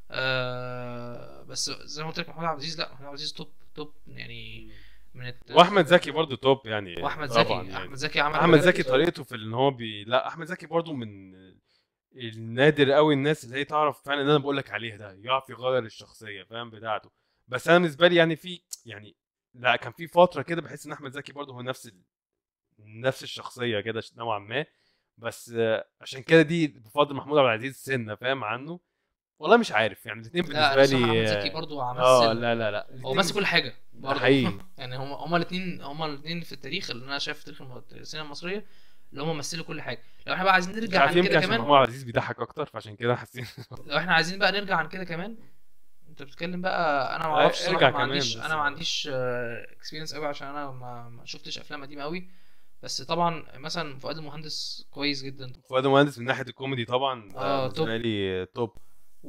آه بس زي ما قلت لك محمود عبد العزيز لا محمود عبد العزيز توب توب يعني من الت... واحمد زكي برضه توب يعني واحمد طبعا زكي يعني. احمد زكي عمل احمد حاجات زكي كتير. طريقته في ان هو بي لا احمد زكي برضه من النادر قوي الناس اللي هي تعرف فعلا ان انا بقول لك عليه ده يعرف يغير الشخصيه فاهم بتاعته بس انا بالنسبه لي يعني في يعني لا كان في فتره كده بحس ان احمد زكي برضه هو نفس ال... نفس الشخصيه كده نوعا ما بس آه، عشان كده دي بفضل محمود عبد العزيز سنه فاهم عنه والله مش عارف يعني الاثنين لا بالنسبه أنا لي الصراحة احمد زكي برضو اه عمل لا لا لا هو الاتنين ماسك كل حاجه برضه حقيقي. يعني هم هما الاثنين هما الاثنين في التاريخ اللي انا شايف في تاريخ الم- السينما المصريه اللي هم مثلوا كل حاجه لو احنا بقى عايزين مش نرجع عارف عن يمكن كده عشان كمان محمود عبد العزيز بيضحك اكتر فعشان كده حاسين لو احنا عايزين بقى نرجع عن كده كمان انت بتتكلم بقى انا ما آه، اعرفش ارجع صراحه ما كمان عنديش بس. انا ما عنديش اكسبيرينس قوي عشان انا ما ما شفتش افلام قديمه قوي بس طبعا مثلا فؤاد المهندس كويس جدا فؤاد مهندس من ناحيه الكوميدي طبعا ده آه، توب. بالنسبه لي توب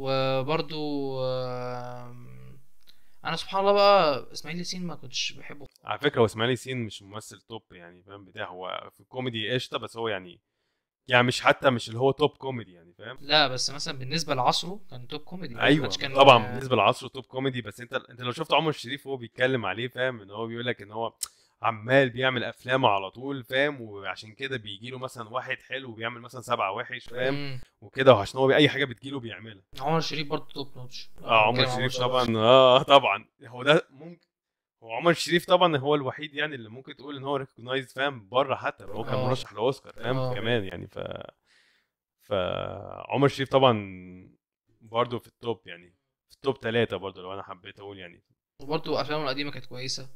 وبرضو آم، انا سبحان الله بقى اسماعيل ياسين ما كنتش بحبه على فكره هو اسماعيل ياسين مش ممثل توب يعني فاهم بتاع هو في الكوميدي قشطه بس هو يعني يعني مش حتى مش اللي هو توب كوميدي يعني فاهم لا بس مثلا بالنسبه لعصره كان توب كوميدي ما ايوه كانش كان طبعا بالنسبه لعصره توب كوميدي بس انت انت لو شفت عمر الشريف وهو بيتكلم عليه فاهم ان هو بيقول لك ان هو عمال بيعمل افلام على طول فاهم وعشان كده بيجي له مثلا واحد حلو وبيعمل مثلا سبعه وحش فاهم مم. وكده وعشان هو اي حاجه بتجيله بيعملها عمر الشريف برضه توب نوتش اه عمر بنتكلم عن الشريف طبعا اه طبعا هو ده ممكن هو عمر الشريف طبعا هو الوحيد يعني اللي ممكن تقول ان هو ريكوجنايز فاهم بره حتى هو كان آه. مرشح لاوسكار فاهم آه. كمان يعني ف ف عمر الشريف طبعا برضه في التوب يعني في التوب ثلاثة برضه لو انا حبيت اقول يعني وبرضه افلامه القديمه كانت كويسه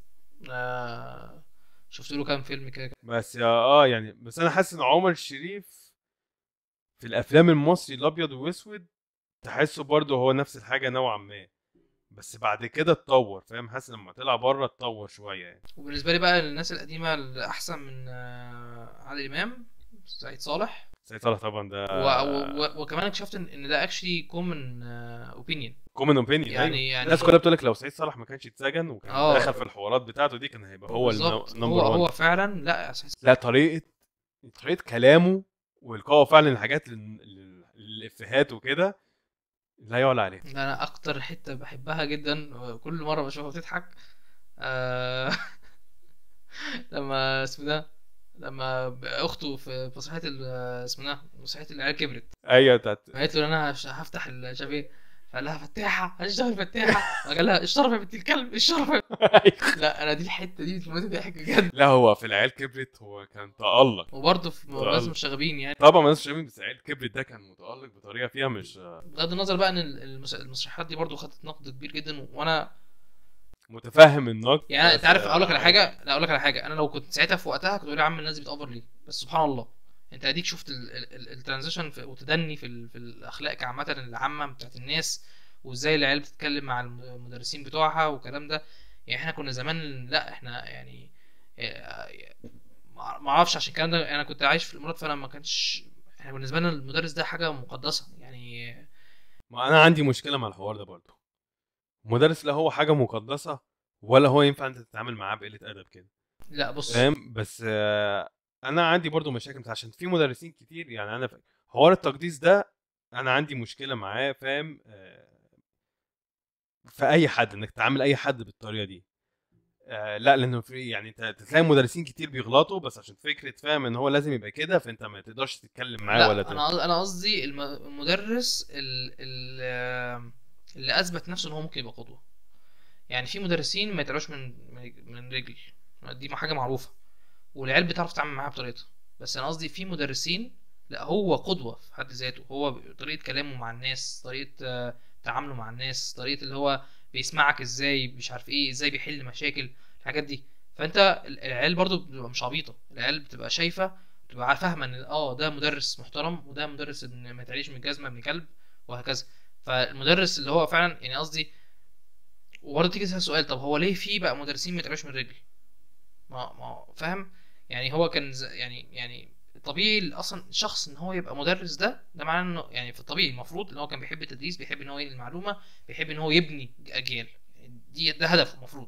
آه شفت له كام فيلم كده بس اه يعني بس انا حاسس ان عمر الشريف في الافلام المصري الابيض واسود تحسه برضه هو نفس الحاجه نوعا ما بس بعد كده اتطور فاهم حاسس لما طلع بره اتطور شويه يعني وبالنسبه لي بقى الناس القديمه اللي احسن من آه، عادل امام سعيد صالح سيد صالح طبعا ده و... و... و... وكمان اكتشفت ان إن ده اكشلي كومن اوبينيون كومن اوبينيون يعني يعني الناس كلها بتقول لك لو سعيد صالح ما كانش اتسجن وكان آه. دخل في الحوارات بتاعته دي كان هيبقى هو بالظبط. النمبر هو 1 هو فعلا لا أساس لا طريقه طريقه كلامه والقائه فعلا الحاجات لل- لل- الافيهات وكده لا يعلى عليها انا اكتر حته بحبها جدا وكل مره بشوفها بتضحك آه... لما اسمه ده لما ب- اخته في مسرحيه ال- اسمه ده مسرحيه العيال كبرت ايوه بتاعت قالت له انا هش- هفتح الشافيه فقال لها فتاحه هشتغل فتاحه قال لها الشرف يا بنت الكلب الشرف يا- لا انا دي الحته دي بتموتني ضحك بجد لا هو في العيال كبرت هو كان تألق وبرضه في طبعاً. لازم شغابين يعني طبعا ما ناس شايفين بس العيال كبرت ده كان متألق بطريقه فيها مش بغض النظر بقى ان المس- المسرحيات دي برضه خدت نقد كبير جدا وانا متفهم النقد يعني انت بس- عارف اقول لك على حاجه لا اقول لك على حاجه انا لو كنت ساعتها في وقتها كنت اقول يا عم الناس دي بتأفر ليه بس سبحان الله انت اديك شفت الترانزيشن وتدني في ال- في الاخلاق عامه العامه بتاعت الناس وازاي العيال بتتكلم مع المدرسين بتوعها والكلام ده يعني احنا كنا زمان لا احنا يعني اه، ما ما اعرفش عشان الكلام ده انا كنت عايش في الامارات فانا ما كانش احنا بالنسبه لنا المدرس ده حاجه مقدسه يعني ما انا عندي مشكله مع الحوار ده برضه مدرس لا هو حاجه مقدسه ولا هو ينفع انت تتعامل معاه بقله ادب كده لا بص فاهم بس آه، انا عندي برضو مشاكل بس عشان في مدرسين كتير يعني انا ف- حوار التقديس ده انا عندي مشكله معاه فاهم آه، في اي حد انك تعامل اي حد بالطريقه دي آه، لا لانه في يعني انت تلاقي مدرسين كتير بيغلطوا بس عشان فكره فاهم ان هو لازم يبقى كده فانت ما تقدرش تتكلم معاه لا ولا ت- انا قص- انا قصدي الم- المدرس ال- ال- اللي اثبت نفسه ان هو ممكن يبقى قدوه يعني في مدرسين ما يتقالوش من من رجل دي حاجه معروفه والعيال بتعرف تتعامل معاها بطريقتها بس انا قصدي في مدرسين لا هو قدوه في حد ذاته هو ب- طريقه كلامه مع الناس طريقه آه، تعامله مع الناس طريقه اللي هو بيسمعك ازاي مش عارف ايه ازاي بيحل مشاكل الحاجات دي فانت ال- العيال برضو بتبقى مش عبيطه العيال بتبقى شايفه بتبقى فاهمه ان اه ده مدرس محترم وده مدرس ان ما يتعليش من الجزمه ابن كلب وهكذا فالمدرس اللي هو فعلا يعني قصدي وبرضه تيجي تسال سؤال طب هو ليه في بقى مدرسين ما يتعلوش من رجل ما ما فاهم يعني هو كان ز- يعني يعني طبيعي اصلا شخص ان هو يبقى مدرس ده ده معناه انه يعني في الطبيعي المفروض ان هو كان بيحب التدريس بيحب ان هو ينقل المعلومه بيحب ان هو يبني اجيال دي ده هدفه المفروض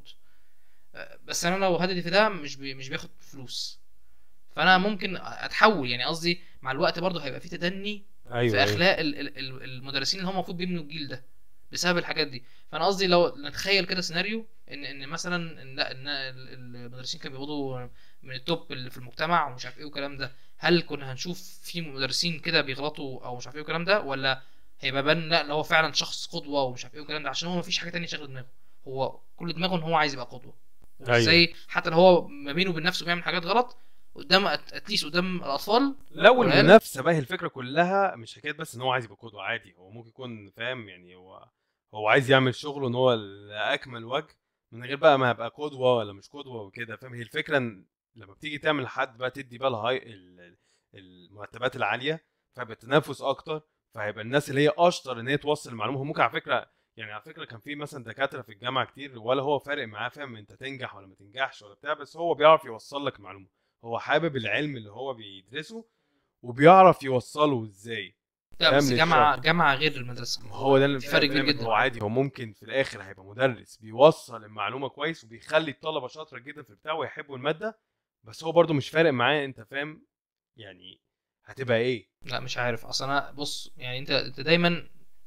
أه، بس انا لو هدفي في ده مش بي مش بياخد فلوس فانا ممكن اتحول يعني قصدي مع الوقت برضه هيبقى في تدني ايوه في أيوة. اخلاق ال- ال- ال- المدرسين اللي هم المفروض بيبنوا الجيل ده بسبب الحاجات دي فانا قصدي لو نتخيل كده سيناريو ان ان مثلا ان لا ان ال- المدرسين كانوا بيقبضوا من التوب اللي في المجتمع ومش عارف ايه والكلام ده هل كنا هنشوف في مدرسين كده بيغلطوا او مش عارف ايه والكلام ده ولا هيبقى بان لا اللي هو فعلا شخص قدوه ومش عارف ايه والكلام ده عشان هو مفيش حاجه تانية شاغله دماغه هو كل دماغه ان هو عايز يبقى قدوه أيوة. ازاي حتى لو هو ما بينه وبين نفسه بيعمل حاجات غلط قدام اتليست قدام الاطفال لو والعيال- المنافسه بقى هي الفكره كلها مش حكايه بس ان هو عايز يبقى قدوه عادي هو ممكن يكون فاهم يعني هو هو عايز يعمل شغله ان هو لاكمل وجه من غير بقى ما يبقى قدوه ولا مش قدوه وكده فاهم هي الفكره ان لما بتيجي تعمل حد بقى تدي بقى الهاي ال- المرتبات العاليه فهيبقى التنافس اكتر فهيبقى الناس اللي هي اشطر ان هي توصل المعلومه هو ممكن على فكره يعني على فكره كان في مثلا دكاتره في الجامعه كتير ولا هو فارق معاه فاهم انت تنجح ولا ما تنجحش ولا بتاع بس هو بيعرف يوصل لك المعلومه هو حابب العلم اللي هو بيدرسه وبيعرف يوصله ازاي لا فاهم بس للشعب. جامعه جامعه غير المدرسه ما هو ده اللي في فرق كبير بكلمك، جدا. هو عادي هو ممكن في الاخر هيبقى مدرس بيوصل المعلومه كويس وبيخلي الطلبه شاطره جدا في البتاع ويحبوا الماده بس هو برضو مش فارق معاه انت فاهم يعني هتبقى ايه لا مش عارف اصل انا بص يعني انت انت دايما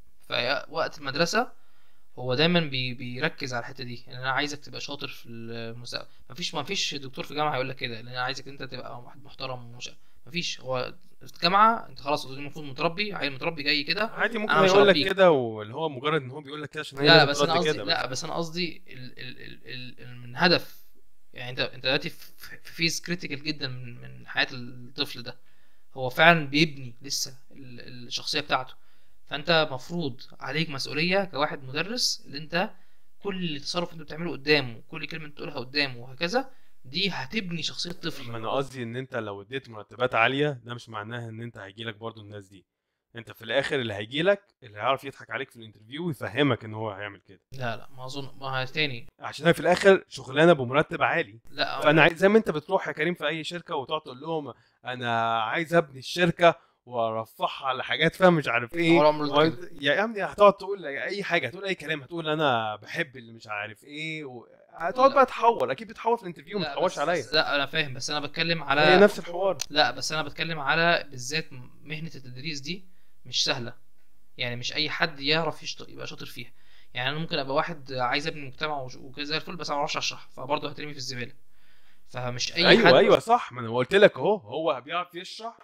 في وقت المدرسه هو دايما بي بيركز على الحته دي ان انا عايزك تبقى شاطر في المستقبل مفيش مفيش دكتور في الجامعه هيقول لك كده لان انا عايزك انت تبقى واحد محترم ومش مفيش هو في الجامعه انت خلاص المفروض متربي عيل متربي جاي كده عادي ممكن أنا مش يقول لك هربيك. كده واللي هو مجرد ان هو بيقول لك كده عشان هي لا لا لازم بس انا ترد قصدي كده لا بس انا قصدي ال ال ال ال ال من هدف يعني انت انت دلوقتي في في فيز كريتيكال جدا من من حياه الطفل ده هو فعلا بيبني لسه ال- الشخصيه بتاعته فانت مفروض عليك مسؤوليه كواحد مدرس اللي انت كل تصرف انت بتعمله قدامه كل كلمه انت تقولها قدامه وهكذا دي هتبني شخصيه الطفل ما انا قصدي ان انت لو اديت مرتبات عاليه ده مش معناها ان انت هيجيلك برضو الناس دي انت في الاخر اللي هيجي لك اللي هيعرف يضحك عليك في الانترفيو ويفهمك ان هو هيعمل كده لا لا ما اظن ما هي تاني عشان هي في الاخر شغلانه بمرتب عالي لا فانا عايز زي ما انت بتروح يا كريم في اي شركه وتقعد تقول لهم انا عايز ابني الشركه وارفعها على حاجات فاهم مش عارف ايه عمره ما قلت و- يا ابني هتقعد تقول اي حاجه هتقول اي كلام هتقول انا بحب اللي مش عارف ايه و... هتقعد بقى تحور اكيد بتحور في الانترفيو ما لا، تحورش بس- عليا لا انا فاهم بس انا بتكلم على هي نفس الحوار لا بس انا بتكلم على بالذات مهنه التدريس دي مش سهله يعني مش اي حد يعرف يشط... يبقى شاطر فيها يعني انا ممكن ابقى واحد عايز ابني مجتمع وش- وكده زي الفل بس انا ما بعرفش اشرح فبرضه هترمي في الزباله فمش اي ايوه حد ايوه صح ما انا قلت لك اهو هو بيعرف يشرح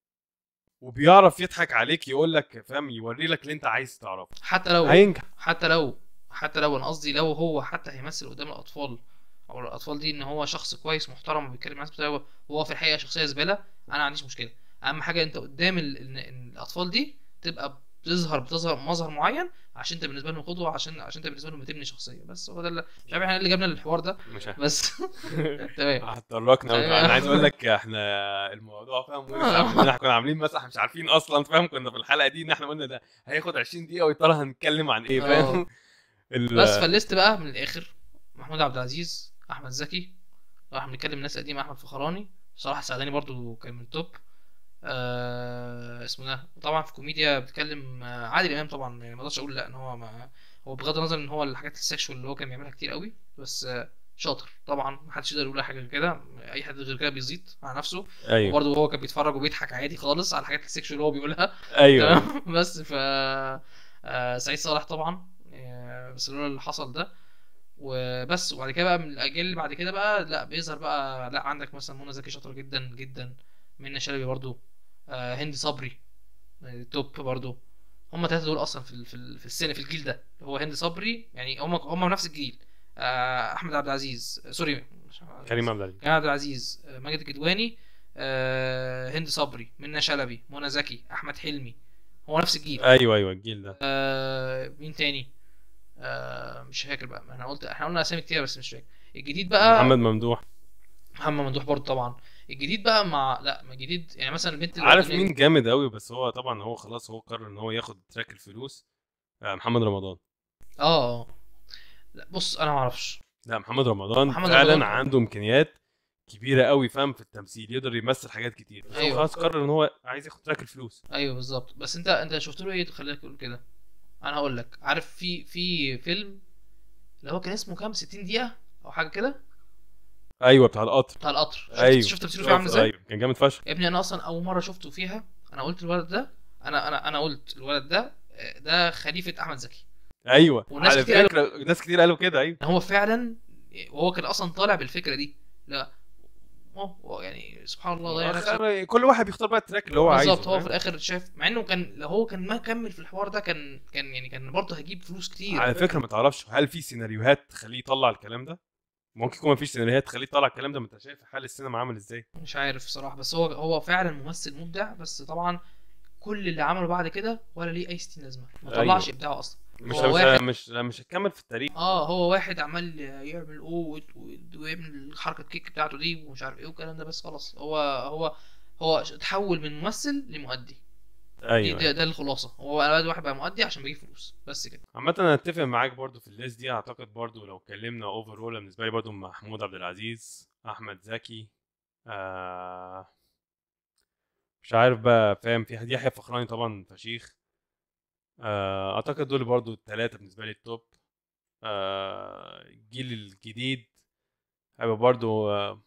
وبيعرف يضحك عليك يقول لك فاهم يوري لك اللي انت عايز تعرفه حتى لو هينجح حتى لو حتى لو انا قصدي لو هو حتى هيمثل قدام الاطفال او الاطفال دي ان هو شخص كويس محترم وبيتكلم مع الناس بتاعه وهو في الحقيقه شخصيه زباله انا ما عنديش مشكله اهم حاجه انت قدام ال... ال... ال- الاطفال دي تبقى بتظهر بتظهر مظهر معين عشان انت بالنسبه لهم قدوه عشان عشان انت بالنسبه لهم بتبني شخصيه بس هو ده اللي مش عارف احنا إيه اللي جابنا للحوار ده مش ه- بس تمام هتطرقنا أيوة. انا عايز اقول لك احنا الموضوع فاهم وسع مننا. احنا كنا عاملين مسح مش عارفين اصلا فاهم كنا في الحلقه دي ان احنا قلنا ده هياخد 20 دقيقه ويا ترى هنتكلم عن ايه فاهم ال- بس فالليست بقى من الاخر محمود عبد العزيز احمد زكي لو احنا بنتكلم ناس قديمه احمد فخراني صراحه سعداني برضو كان من التوب آه اسمه ده وطبعا في كوميديا بتكلم آه عادل امام طبعا يعني ما اقدرش اقول لا ان هو ما هو بغض النظر ان هو الحاجات السكشوال اللي هو كان بيعملها كتير قوي بس آه شاطر طبعا محدش يقدر يقول أي حاجه غير كده اي حد غير كده بيزيد على نفسه ايوه وبرضه هو كان بيتفرج وبيضحك عادي خالص على الحاجات السكشوال اللي هو بيقولها ايوه تمام بس ف آه، سعيد صالح طبعا آه، بس لولا اللي حصل ده وبس وبعد كده بقى من الاجيال اللي بعد كده بقى لا بيظهر بقى لا عندك مثلا منى زكي شاطره جدا جدا منى شلبي برضو آه، هند صبري آه، توب برضو هم الثلاثه دول اصلا في ال- في ال- في السنه في الجيل ده هو هند صبري يعني هم هم من نفس الجيل آه، احمد عبد العزيز آه، سوري مش- كريم عبد العزيز كريم عبد العزيز آه، ماجد الكدواني آه، هند صبري منى شلبي منى زكي احمد حلمي هو نفس الجيل ايوه ايوه الجيل ده آه مين تاني آه مش فاكر بقى احنا قلت احنا قلنا اسامي كتير بس مش فاكر الجديد بقى محمد ممدوح محمد ممدوح برضه طبعا الجديد بقى مع لا ما الجديد يعني مثلا البنت اللي عارف قدامي- مين جامد قوي بس هو طبعا هو خلاص هو قرر ان هو ياخد تراك الفلوس آه، محمد رمضان اه آه. لا بص انا ما اعرفش لا محمد رمضان محمد فعلا رمضان. عنده امكانيات كبيره قوي فاهم في التمثيل يقدر يمثل حاجات كتير بس هو أيوة. خلاص قرر ان هو عايز ياخد تراك الفلوس ايوه بالظبط بس انت انت شفت له ايه تخليك تقول كده انا هقول لك عارف في في فيلم اللي هو كان اسمه كام 60 دقيقه او حاجه كده ايوه بتاع القطر بتاع القطر شفت ايوه شفت تمثيله فيه عامل ازاي ايوه كان جامد فشخ يا ابني انا اصلا اول مره شفته فيها انا قلت الولد ده انا انا انا قلت الولد ده آه، ده خليفه احمد زكي ايوه وناس على كتير قالوا- فكره ناس كتير قالوا كده ايوه هو فعلا وهو كان اصلا طالع بالفكره دي لا هو- هو يعني سبحان الله ضيع نفسه آخر- كل واحد بيختار بقى التراك اللي هو عايزه بالظبط هو في فاهم؟ الاخر شاف مع انه كان لو هو كان ما كمل في الحوار ده كان كان يعني كان برضه هيجيب فلوس كتير على فكره ما تعرفش هل في سيناريوهات تخليه يطلع الكلام ده ممكن يكون ما فيش سيناريوهات تخليه يطلع الكلام ده ما انت شايف حال السينما عامل ازاي مش عارف صراحه بس هو هو فعلا ممثل مبدع بس طبعا كل اللي عمله بعد كده ولا ليه اي ستين لازمه ما أيوة. طلعش ابداعه اصلا مش هو مش واحد- مش مش هتكمل في التاريخ اه هو واحد عمال يعمل اوه وت- ويعمل الحركه الكيك بتاعته دي ومش عارف ايه والكلام ده بس خلاص هو هو هو تحول من ممثل لمؤدي دي ايوه ده, ده الخلاصه هو انا واحد بقى مؤدي عشان بيجيب فلوس بس كده عامة انا اتفق معاك برضو في الليست دي اعتقد برضو لو اتكلمنا اوفر اول بالنسبة لي برضو محمود عبد العزيز احمد زكي آه مش عارف بقى فاهم في حد يحيى فخراني طبعا فشيخ آه اعتقد دول برضو الثلاثة بالنسبة لي التوب آه الجيل الجديد هيبقى برضو آه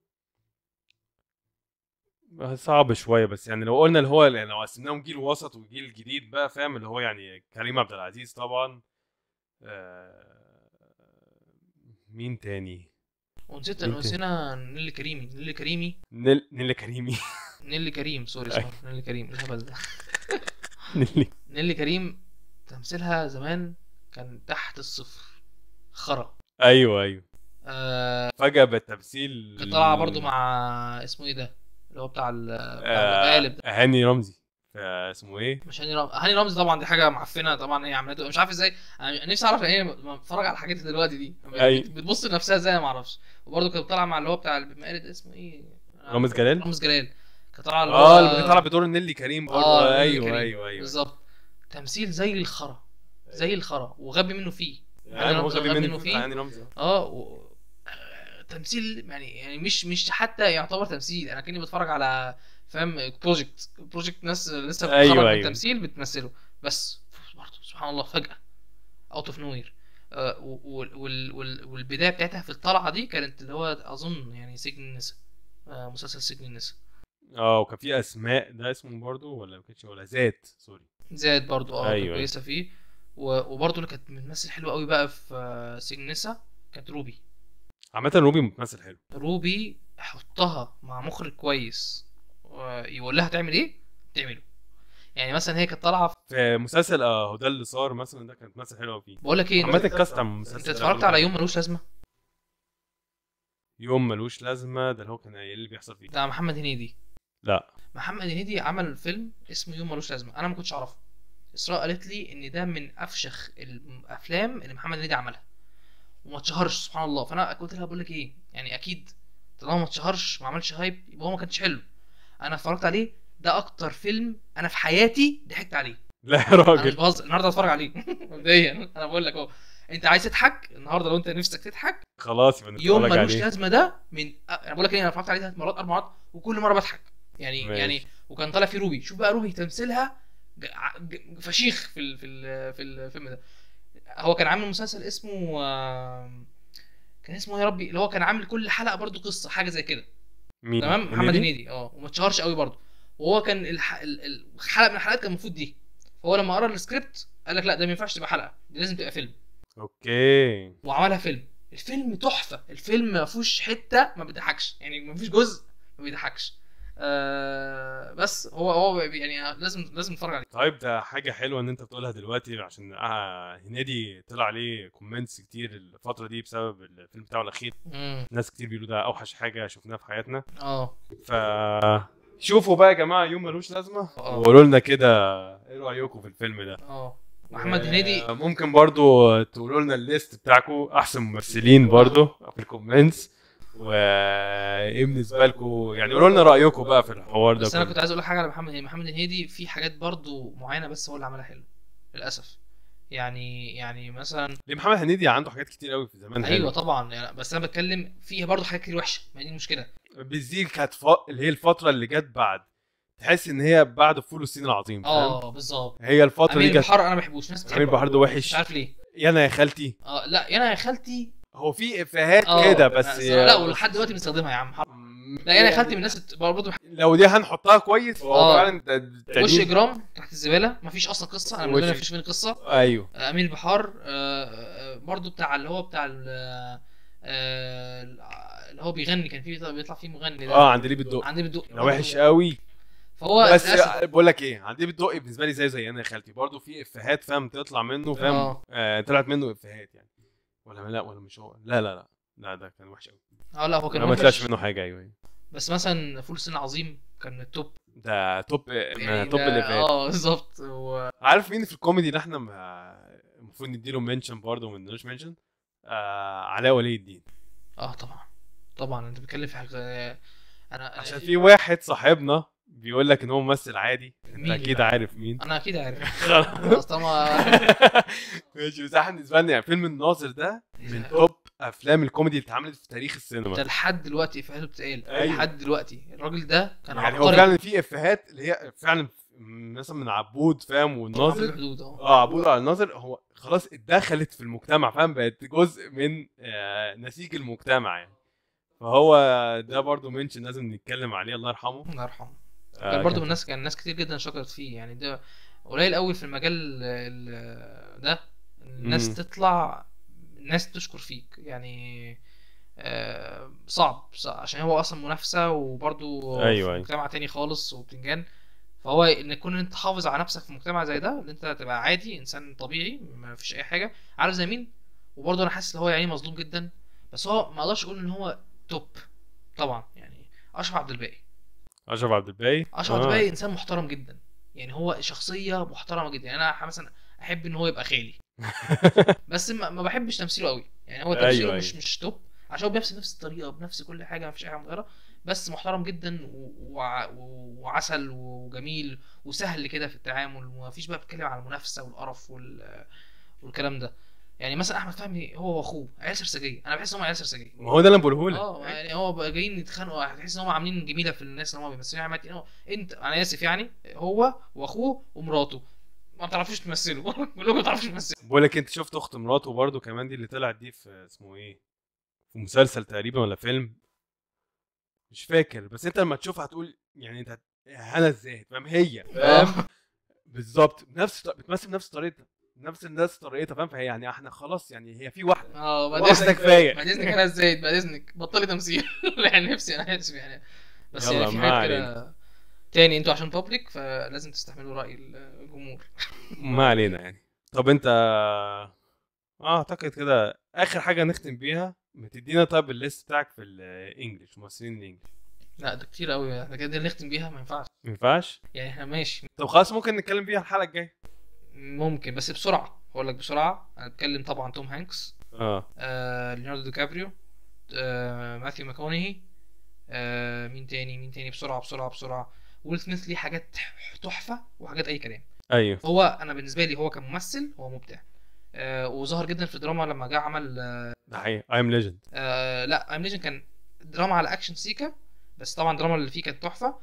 صعب شوية بس يعني لو قلنا اللي هو يعني لو قسمناهم جيل وسط وجيل جديد بقى فاهم اللي هو يعني كريم عبد العزيز طبعا آه، مين تاني ونسيت مين تاني؟ نسينا نيلي كريمي نيلي كريمي نيل نيلي كريمي نيلي كريم سوري اسمها نيلي كريم إيه الهبل ده نيلي نيلي كريم تمثيلها زمان كان تحت الصفر خرا ايوه ايوه آه فجأة بالتمثيل كانت طالعه برضو مع اسمه ايه ده اللي هو بتاع ال- بتاع آه المقالب ده هاني رمزي آه، اسمه ايه؟ مش هاني رمزي هاني رمزي طبعا دي حاجه معفنه طبعا هي عملته مش عارف ازاي انا نفسي اعرف هي لما بتفرج على الحاجات اللي دلوقتي دي أي. بتبص لنفسها ازاي انا ما اعرفش وبرده كانت طالعه مع اللي هو بتاع المقالب ده اسمه ايه رامز جلال؟ رامز جلال كانت طالعه اللي اه هو- اللي طالع بدور نيلي كريم برضه آه، نيلي ايوه كريم. ايوه ايوه بالظبط تمثيل زي الخرا زي الخرا وغبي منه فيه يعني هو رمزي غبي غبي منه منه فيه. يعني رمزي اه و... آه، تمثيل يعني يعني مش مش حتى يعتبر تمثيل انا كاني بتفرج على فاهم بروجكت بروجكت ناس لسه أيوة، بتتخرج من أيوة. التمثيل بتمثله بس برضه سبحان الله فجأة اوت اوف نوير والبدايه بتاعتها في الطلعه دي كانت اللي هو اظن يعني سجن النساء آه، مسلسل سجن النساء اه وكان في اسماء ده اسمه برضه ولا ما كانش ولا ذات سوري زاد برضو اه أيوة، كانت أيوة. كويسه فيه و- وبرضو اللي كانت بتمثل حلوه قوي بقى في آه، سجن النساء كانت روبي عامة روبي ممثل حلو روبي حطها مع مخرج كويس يقول لها تعمل ايه تعمله يعني مثلا هي كانت طالعه في- في مسلسل اه هو ده اللي صار مثلا ده كانت ممثل حلو فيه بقول لك ايه عامة انت, الكاست بتاع المسلسل انت ده اتفرجت كله على يوم ملوش لازمه يوم ملوش لازمة ده اللي هو كان ايه اللي بيحصل فيه بتاع محمد هنيدي لا محمد هنيدي عمل فيلم اسمه يوم ملوش لازمه انا ما كنتش اعرفه اسراء قالت لي ان ده من افشخ الافلام اللي محمد هنيدي عملها وما اتشهرش سبحان الله فانا قلت لها بقول لك ايه يعني اكيد طالما ما اتشهرش ما عملش هايب يبقى هو ما كانش حلو انا اتفرجت عليه ده اكتر فيلم انا في حياتي ضحكت عليه لا يا انا مش راجل بهزر النهارده هتفرج عليه مبدئيا انا بقول لك اهو انت عايز تضحك النهارده لو انت نفسك تضحك خلاص يبقى يوم نتفرج ملوش عليه لازمه ده من انا بقول لك ايه انا اتفرجت عليه ثلاث مرات اربع مرات وكل مره بضحك يعني ماشي. يعني وكان طالع فيه روبي شوف بقى روبي تمثيلها ج- ع- ج- فشيخ في ال- في ال- في الفيلم ده هو كان عامل مسلسل اسمه آم، كان اسمه إيه يا ربي اللي هو كان عامل كل حلقه برضو قصه حاجه زي كده مين تمام محمد هنيدي اه وما اتشهرش قوي برضو وهو كان الح... ال- ال- الحلقه من الحلقات كان المفروض دي فهو لما قرا السكريبت قال لك لا ده ما ينفعش تبقى حلقه دي لازم تبقى فيلم اوكي وعملها فيلم الفيلم تحفه الفيلم ما فيهوش حته ما بيضحكش يعني ما فيش جزء ما بيضحكش آه بس هو هو يعني لازم لازم نتفرج عليه طيب ده حاجة حلوة ان انت بتقولها دلوقتي عشان آه هنيدي طلع عليه كومنتس كتير الفترة دي بسبب الفيلم بتاعه الأخير امم ناس كتير بيقولوا ده أوحش حاجة شفناها في حياتنا اه ف شوفوا بقى يا جماعة يوم ملوش لازمة آه. وقولوا لنا كده ايه رأيكم في الفيلم ده اه محمد و- هنيدي ممكن برضو تقولوا لنا الليست بتاعكم احسن ممثلين برضو في الكومنتس وايه بالنسبه لكم يعني قولوا لنا رايكم بقى في الحوار ده بس انا كله. كنت عايز اقول لك حاجه على محمد هنيدي محمد هنيدي في حاجات برضو معينه بس هو اللي عملها حلو للاسف يعني يعني مثلا ليه محمد هنيدي عنده حاجات كتير قوي في زمان ايوه حلوة. طبعا يعني بس انا بتكلم فيها برضو حاجات كتير وحشه ما هي دي المشكله بالزيل كانت ف... اللي هي الفتره اللي جت بعد تحس ان هي بعد فول الصين العظيم فاهم اه بالظبط هي الفتره امير دي كانت البحار انا ما بحبوش ناس امير بتحبه بحار ده وحش مش عارف ليه يا انا يا خالتي اه لا انا يا خالتي هو في افيهات اه كده بس لا ولحد دلوقتي بنستخدمها يا عم لا انا يا خالتي من الناس الت- برضه لو دي هنحطها كويس هو اه. فعلا ده- ده وش دي- اجرام تحت الزباله مفيش اصلا قصه انا وش- بالنسبه لي مفيش فين قصه ايوه آه، امير البحار آه، آه، برضه بتاع اللي هو بتاع ال- آه، اللي هو بيغني كان فيه بيطلع فيه مغني ده اه عند ليه بالدق عندي بالدق ده وحش قوي فهو بس للأسف- بقول لك ايه عندي بالدقي بالنسبه لي زي زي انا يا خالتي برضه في افيهات فاهم تطلع منه فاهم اه. آه طلعت منه افيهات يعني ولا لا ولا مش هو لا لا لا لا ده كان وحش قوي اه لا هو كان لا ما وحش طلعش منه حاجه ايوه أيوة. بس مثلا فول الصين العظيم كان التوب ده توب يعني توب ده- الافيهات اه بالظبط و- عارف مين في الكوميدي اللي احنا ما- المفروض نديله منشن برضه وما نديلوش منشن آه علاء ولي الدين اه طبعا طبعا انت بتتكلم في حاجه انا عشان في واحد صاحبنا بيقول لك ان هو ممثل عادي انت مين اكيد بقى؟ عارف مين انا اكيد عارف خلاص خلاص طالما ماشي بس احنا بالنسبه لنا يعني فيلم الناظر ده من توب افلام الكوميدي اللي اتعملت في تاريخ ده السينما لحد دلوقتي افيهاته بتتقال أيوة. لحد دلوقتي الراجل ده كان يعني هو عبقري فعلا في افيهات اللي هي فعلا مثلا من عبود فاهم في والناظر الحدود اه اه عبود على الناظر هو خلاص اتدخلت في المجتمع فاهم بقت جزء من آه نسيج المجتمع يعني فهو ده برضو منشن لازم نتكلم عليه الله يرحمه الله يرحمه آه كان برضه من كان- الناس كان ناس كتير جدا شكرت فيه يعني ده قليل قوي في المجال ال- ده الناس مم. تطلع الناس تشكر فيك يعني آه، صعب صعب عشان هو اصلا منافسه وبرضه أيوة، في أيوة. مجتمع تاني خالص وبتنجان فهو ان يكون انت حافظ على نفسك في مجتمع زي ده ان انت تبقى عادي انسان طبيعي ما فيش اي حاجه عارف زي مين وبرضه انا حاسس ان هو يعني مظلوم جدا بس هو ما اقدرش اقول ان هو توب طبعا يعني اشرف عبد الباقي اشرف عبد الباقي اشرف عبد الباقي انسان محترم جدا يعني هو شخصيه محترمه جدا يعني انا مثلا احب ان هو يبقى خالي بس ما, ما بحبش تمثيله قوي يعني هو تمثيله أيوة، مش أيوة. مش توب عشان هو بنفس نفس الطريقه بنفس كل حاجه ما فيش اي حاجه متغيره بس محترم جدا و- وع- وعسل وجميل وسهل كده في التعامل ومفيش بقى بيتكلم على المنافسه والقرف وال... والكلام ده يعني مثلا احمد فهمي هو واخوه عيال سرسجيه انا بحس ان هم عيال سرسجيه ما هو ده اللي انا بقوله لك اه يعني هو بقى جايين يتخانقوا هتحس ان هم عاملين جميله في الناس اللي هم بيمثلوا يعني هو انت انا اسف يعني هو واخوه ومراته ما بتعرفوش تمثلوا كلكم ما بتعرفوش تمثلوا بقول لك انت شفت اخت مراته برضه كمان دي اللي طلعت دي في اسمه ايه في مسلسل تقريبا ولا فيلم مش فاكر بس انت لما تشوفها هتقول يعني انت هت- هنا ازاي فاهم هي فاهم بالظبط نفس بتمثل نفس طريقتها نفس الناس طريقتها فاهم فهي يعني احنا خلاص يعني هي في واحده اه بعد واحده اذنك كفايه بعد اذنك انا ازاي بعد اذنك بطلي تمثيل يعني نفسي انا اسف يعني بس يلا، يعني في ما حاجات كده تاني انتوا عشان بابليك فلازم تستحملوا راي الجمهور ما علينا يعني طب انت اه اعتقد كده اخر حاجه نختم بيها ما تدينا طيب الليست بتاعك في الانجليش ممثلين الانجليش لا ده كتير قوي احنا كده نختم بيها ما ينفعش ما ينفعش يعني احنا ماشي طب خلاص ممكن نتكلم فيها الحلقه الجايه ممكن بس بسرعه هقول لك بسرعه انا اتكلم طبعا توم هانكس اه آه ليوناردو دي كابريو آه ماثيو ماكونهي آه مين تاني مين تاني بسرعه بسرعه بسرعه ويل سميث ليه حاجات تحفه وحاجات اي كلام ايوه هو انا بالنسبه لي هو كممثل هو مبدع آه وظهر جدا في الدراما لما جه عمل آه ده حقيقي اي ام ليجند آه لا ايم ليجن كان دراما على اكشن سيكا بس طبعا الدراما اللي فيه كانت تحفه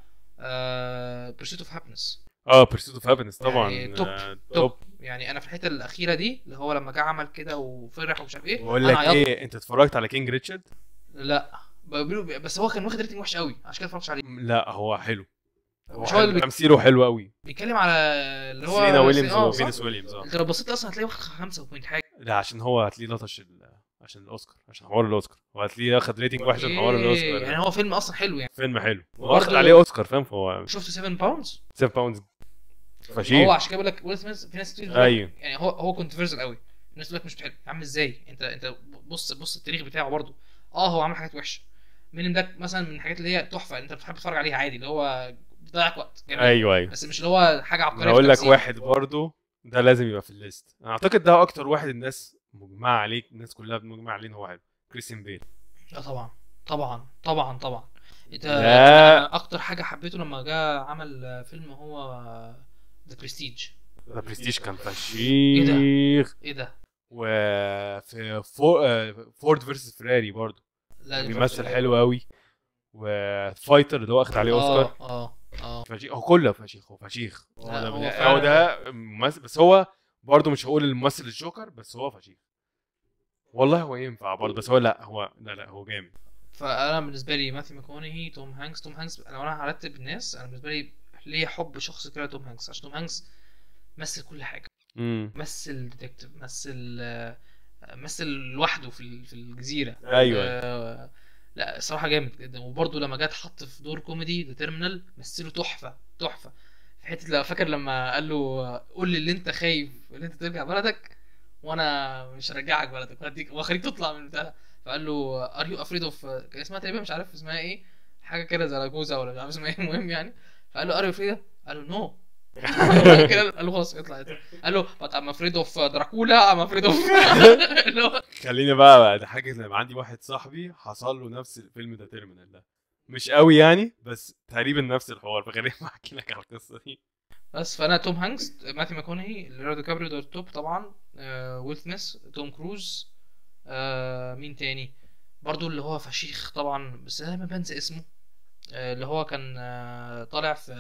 آه بيرسوت اوف هابنس اه بيرسوت اوف هابينس طبعا يعني توب، آه، توب يعني انا في الحته الاخيره دي اللي هو لما جه عمل كده وفرح ومش عارف ايه بقول انا لك عيطت ايه انت اتفرجت على كينج ريتشارد لا بيقولوا- بس هو كان واخد ريتنج وحش قوي عشان كده اتفرجتش عليه لا هو حلو هو مش هو اللي حلو. تمثيله حلو قوي بيتكلم على اللي هو سيرينا ويليامز آه، وفينس صح؟ ويليامز اه انت لو بصيت اصلا هتلاقيه واخد خمسة وبوينت حاجه لا عشان هو هتلاقيه لطش ال- عشان الاوسكار عشان حوار الاوسكار وهتلاقيه واخد ريتنج وحش عشان حوار إيه، الاوسكار يعني هو فيلم اصلا حلو يعني فيلم حلو وبرضه- واخد عليه اوسكار فاهم فهو شفت 7 باوندز 7 باوندز هو فشيخ عشان كده بقول لك ويل سميث في ناس كتير بتقول لك- ايوه يعني هو هو كونتروفيرسال قوي الناس تقول لك مش بتحب يا عم ازاي انت انت بص بص التاريخ بتاعه برضه اه هو عمل حاجات وحشه من ده مثلا من الحاجات اللي هي تحفه انت بتحب تتفرج عليها عادي اللي هو بتضيع وقت جميل. ايوك ايوه بس مش اللي هو حاجه عبقريه انا في اقول لك التمثيل. واحد برضه ده لازم يبقى في الليست انا اعتقد ده اكتر واحد الناس مجمعه عليه الناس كلها مجمعه عليه ان هو حلو كريستيان بيل اه طبعا طبعا طبعا طبعا انت لا. أنا اكتر حاجه حبيته لما جه عمل فيلم هو ذا برستيج ذا برستيج كان فشيخ ايه ده وفي فور... آه، فورد فيرسس فراري برضه لا دي بيمثل فرق. حلو قوي وفايتر اللي هو اخد عليه اوسكار اه اه اه فشيخ هو كله فشيخ هو فشيخ هو لا، ده, هو هو, فعلا- ده ممثل بس هو برضه مش هقول الممثل الجوكر بس هو فشيخ والله هو ينفع برضه بس هو لا هو لا لا هو جامد فانا بالنسبه لي ماثيو ماكونهي توم هانكس توم هانكس لو انا هرتب الناس انا بالنسبه لي ليا حب شخصي كده توم هانكس عشان توم هانكس مثل كل حاجه امم مثل ديتكتيف مثل آه، مثل لوحده في ال- في الجزيره ايوه آه، لا الصراحه جامد جدا وبرده لما جه اتحط في دور كوميدي ذا تيرمينال مثله تحفه تحفه في حته لو فاكر لما قال له آه، قول لي اللي انت خايف اللي انت ترجع بلدك وانا مش هرجعك بلدك وهديك وهخليك تطلع من البتاع ده. فقال له ار يو افريد اوف كان اسمها تقريبا مش عارف اسمها ايه حاجه كده زراجوزا ولا مش عارف اسمها ايه المهم يعني فقال له ار يو افريد قال له نو كده قال له خلاص اطلع اطلع. قال له but I'm afraid of دراكولا I'm afraid of اللي هو خليني بقى, بقى ده حاجه لما عندي واحد صاحبي حصل له نفس الفيلم ده تيرمينال ده مش قوي يعني بس تقريبا نفس الحوار فخليني احكي لك على القصه دي بس فانا توم هانكس ماثيو ماكونهي ليوناردو كابريو ده التوب طبعا آه ويل سميث توم كروز آه مين تاني برضو اللي هو فشيخ طبعا بس انا دايما بنسى اسمه آه اللي هو كان آه طالع في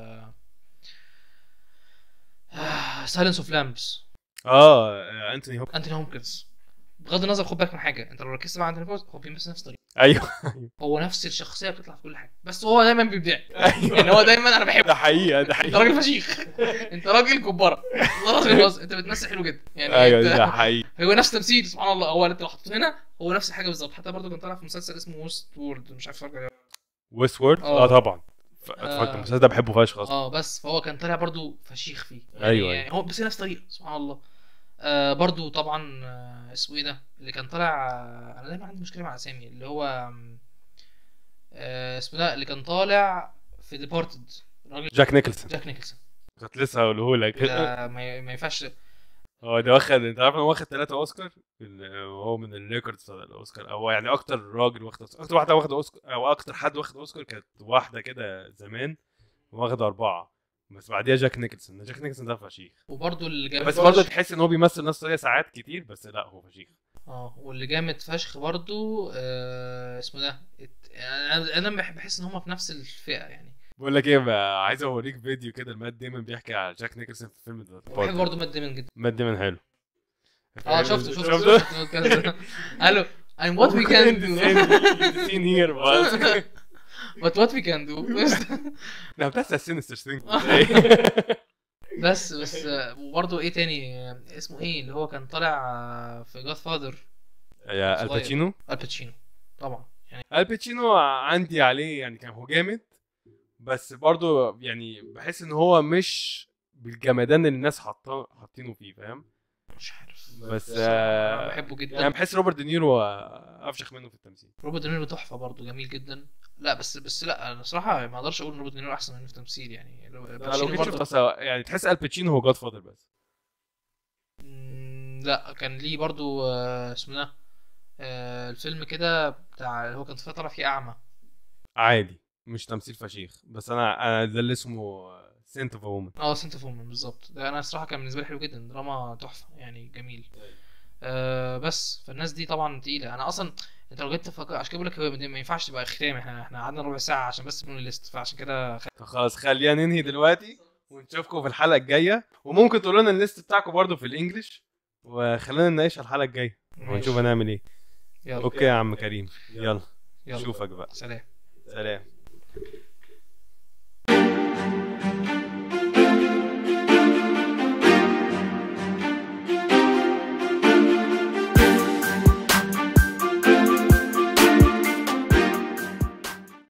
سايلنس اوف لامبس اه آه، انتوني هوب انتوني هومكنز بغض النظر خد بالك من حاجه انت لو ركزت مع انتوني هومكنز هو بيمثل نفس الطريقه ايوه هو نفس الشخصيه بتطلع في كل حاجه بس هو دايما بيبدع يعني ايوه هو دايما انا بحبه ده حقيقه ده انت حقيقه راجل فشيخ انت راجل كبره والله العظيم بص، انت بتمثل حلو جدا يعني ايوه انت ده حقيقي هو نفس تمثيل سبحان الله هو انت لو حطيته هنا هو نفس الحاجه بالظبط حتى برضه كان طالع في مسلسل اسمه وست وورد مش عارف اتفرج عليه ويست وورد اه. اه طبعا ف- آه. اتفرجت المسلسل ده بحبه فشخ اصلا اه بس فهو كان طالع برضه فشيخ فيه يعني ايوه، يعني هو بس نفس الطريقه سبحان الله آه برضه طبعا آه اسمه ايه ده اللي كان طالع آه انا دايما عندي مشكله مع اسامي اللي هو آم، آه اسمه ده اللي كان طالع في ديبارتد راجل جاك نيكلسون جاك نيكلسون كنت لسه هقوله لك ده ما ما ينفعش هو ده واخد انت عارف انه واخد ثلاثة اوسكار ال- وهو من الريكوردز بتاع الاوسكار او يعني اكتر راجل واخد أوسكار. اكتر واحدة واخد اوسكار او اكتر حد واخد اوسكار كانت واحدة كده زمان واخد اربعة بس بعديها جاك نيكلسون جاك نيكلسون ده فشيخ وبرضه اللي جامد بس برضه فشخ- تحس ان هو بيمثل نفسه ساعات كتير بس لا هو فشيخ اه واللي جامد فشخ برضه آه اسمه ده ات- انا انا بح- بحس ان هما في نفس الفئه يعني بقول لك ايه بقى عايز اوريك فيديو كده المات دايما بيحكي على جاك نيكلسون في فيلم ذا بحب برضه مات ديمون جدا مات دايما حلو اه شفته شفته شفته قالوا I'm what we can do seen here but but what we can do no that's a sinister thing بس بس آه، وبرضه ايه تاني آه، اسمه ايه اللي هو كان طالع آه، في جاد فاذر يا الباتشينو الباتشينو طبعا يعني الباتشينو عندي عليه يعني كان هو جامد بس برضه يعني بحس ان هو مش بالجمدان اللي الناس حاطاه حاطينه فيه فاهم مش عارف بس انا آه بحبه جدا يعني بحس روبرت دينيرو افشخ منه في التمثيل روبرت دينيرو تحفه برضه جميل جدا لا بس بس لا انا صراحه ما اقدرش اقول ان روبرت دينيرو احسن منه في التمثيل يعني لو الباتشينو جيت برضه شفت أصلا يعني تحس الباتشينو هو جاد فاذر بس مم، لا كان ليه برضو آه، اسمه ده آه، الفيلم كده بتاع اللي هو كان فيه طالع فيه اعمى عادي مش تمثيل فشيخ بس انا انا ده اللي اسمه سنت اوف وومن اه سنت فومن بالظبط ده انا الصراحه كان بالنسبه لي حلو جدا دراما تحفه يعني جميل آه بس فالناس دي طبعا تقيله انا اصلا انت لو جيت تفكر عشان كده بقول لك هو ما ينفعش تبقى ختام احنا احنا قعدنا ربع ساعه عشان بس نقول الليست فعشان كده خ... خلاص خلينا ننهي دلوقتي ونشوفكم في الحلقه الجايه وممكن تقولوا لنا الليست بتاعكم برضو في الانجليش وخلينا نناقش الحلقه الجايه ونشوف هنعمل ايه يلا اوكي يا عم كريم يلا يلا اشوفك بقى سلام سلام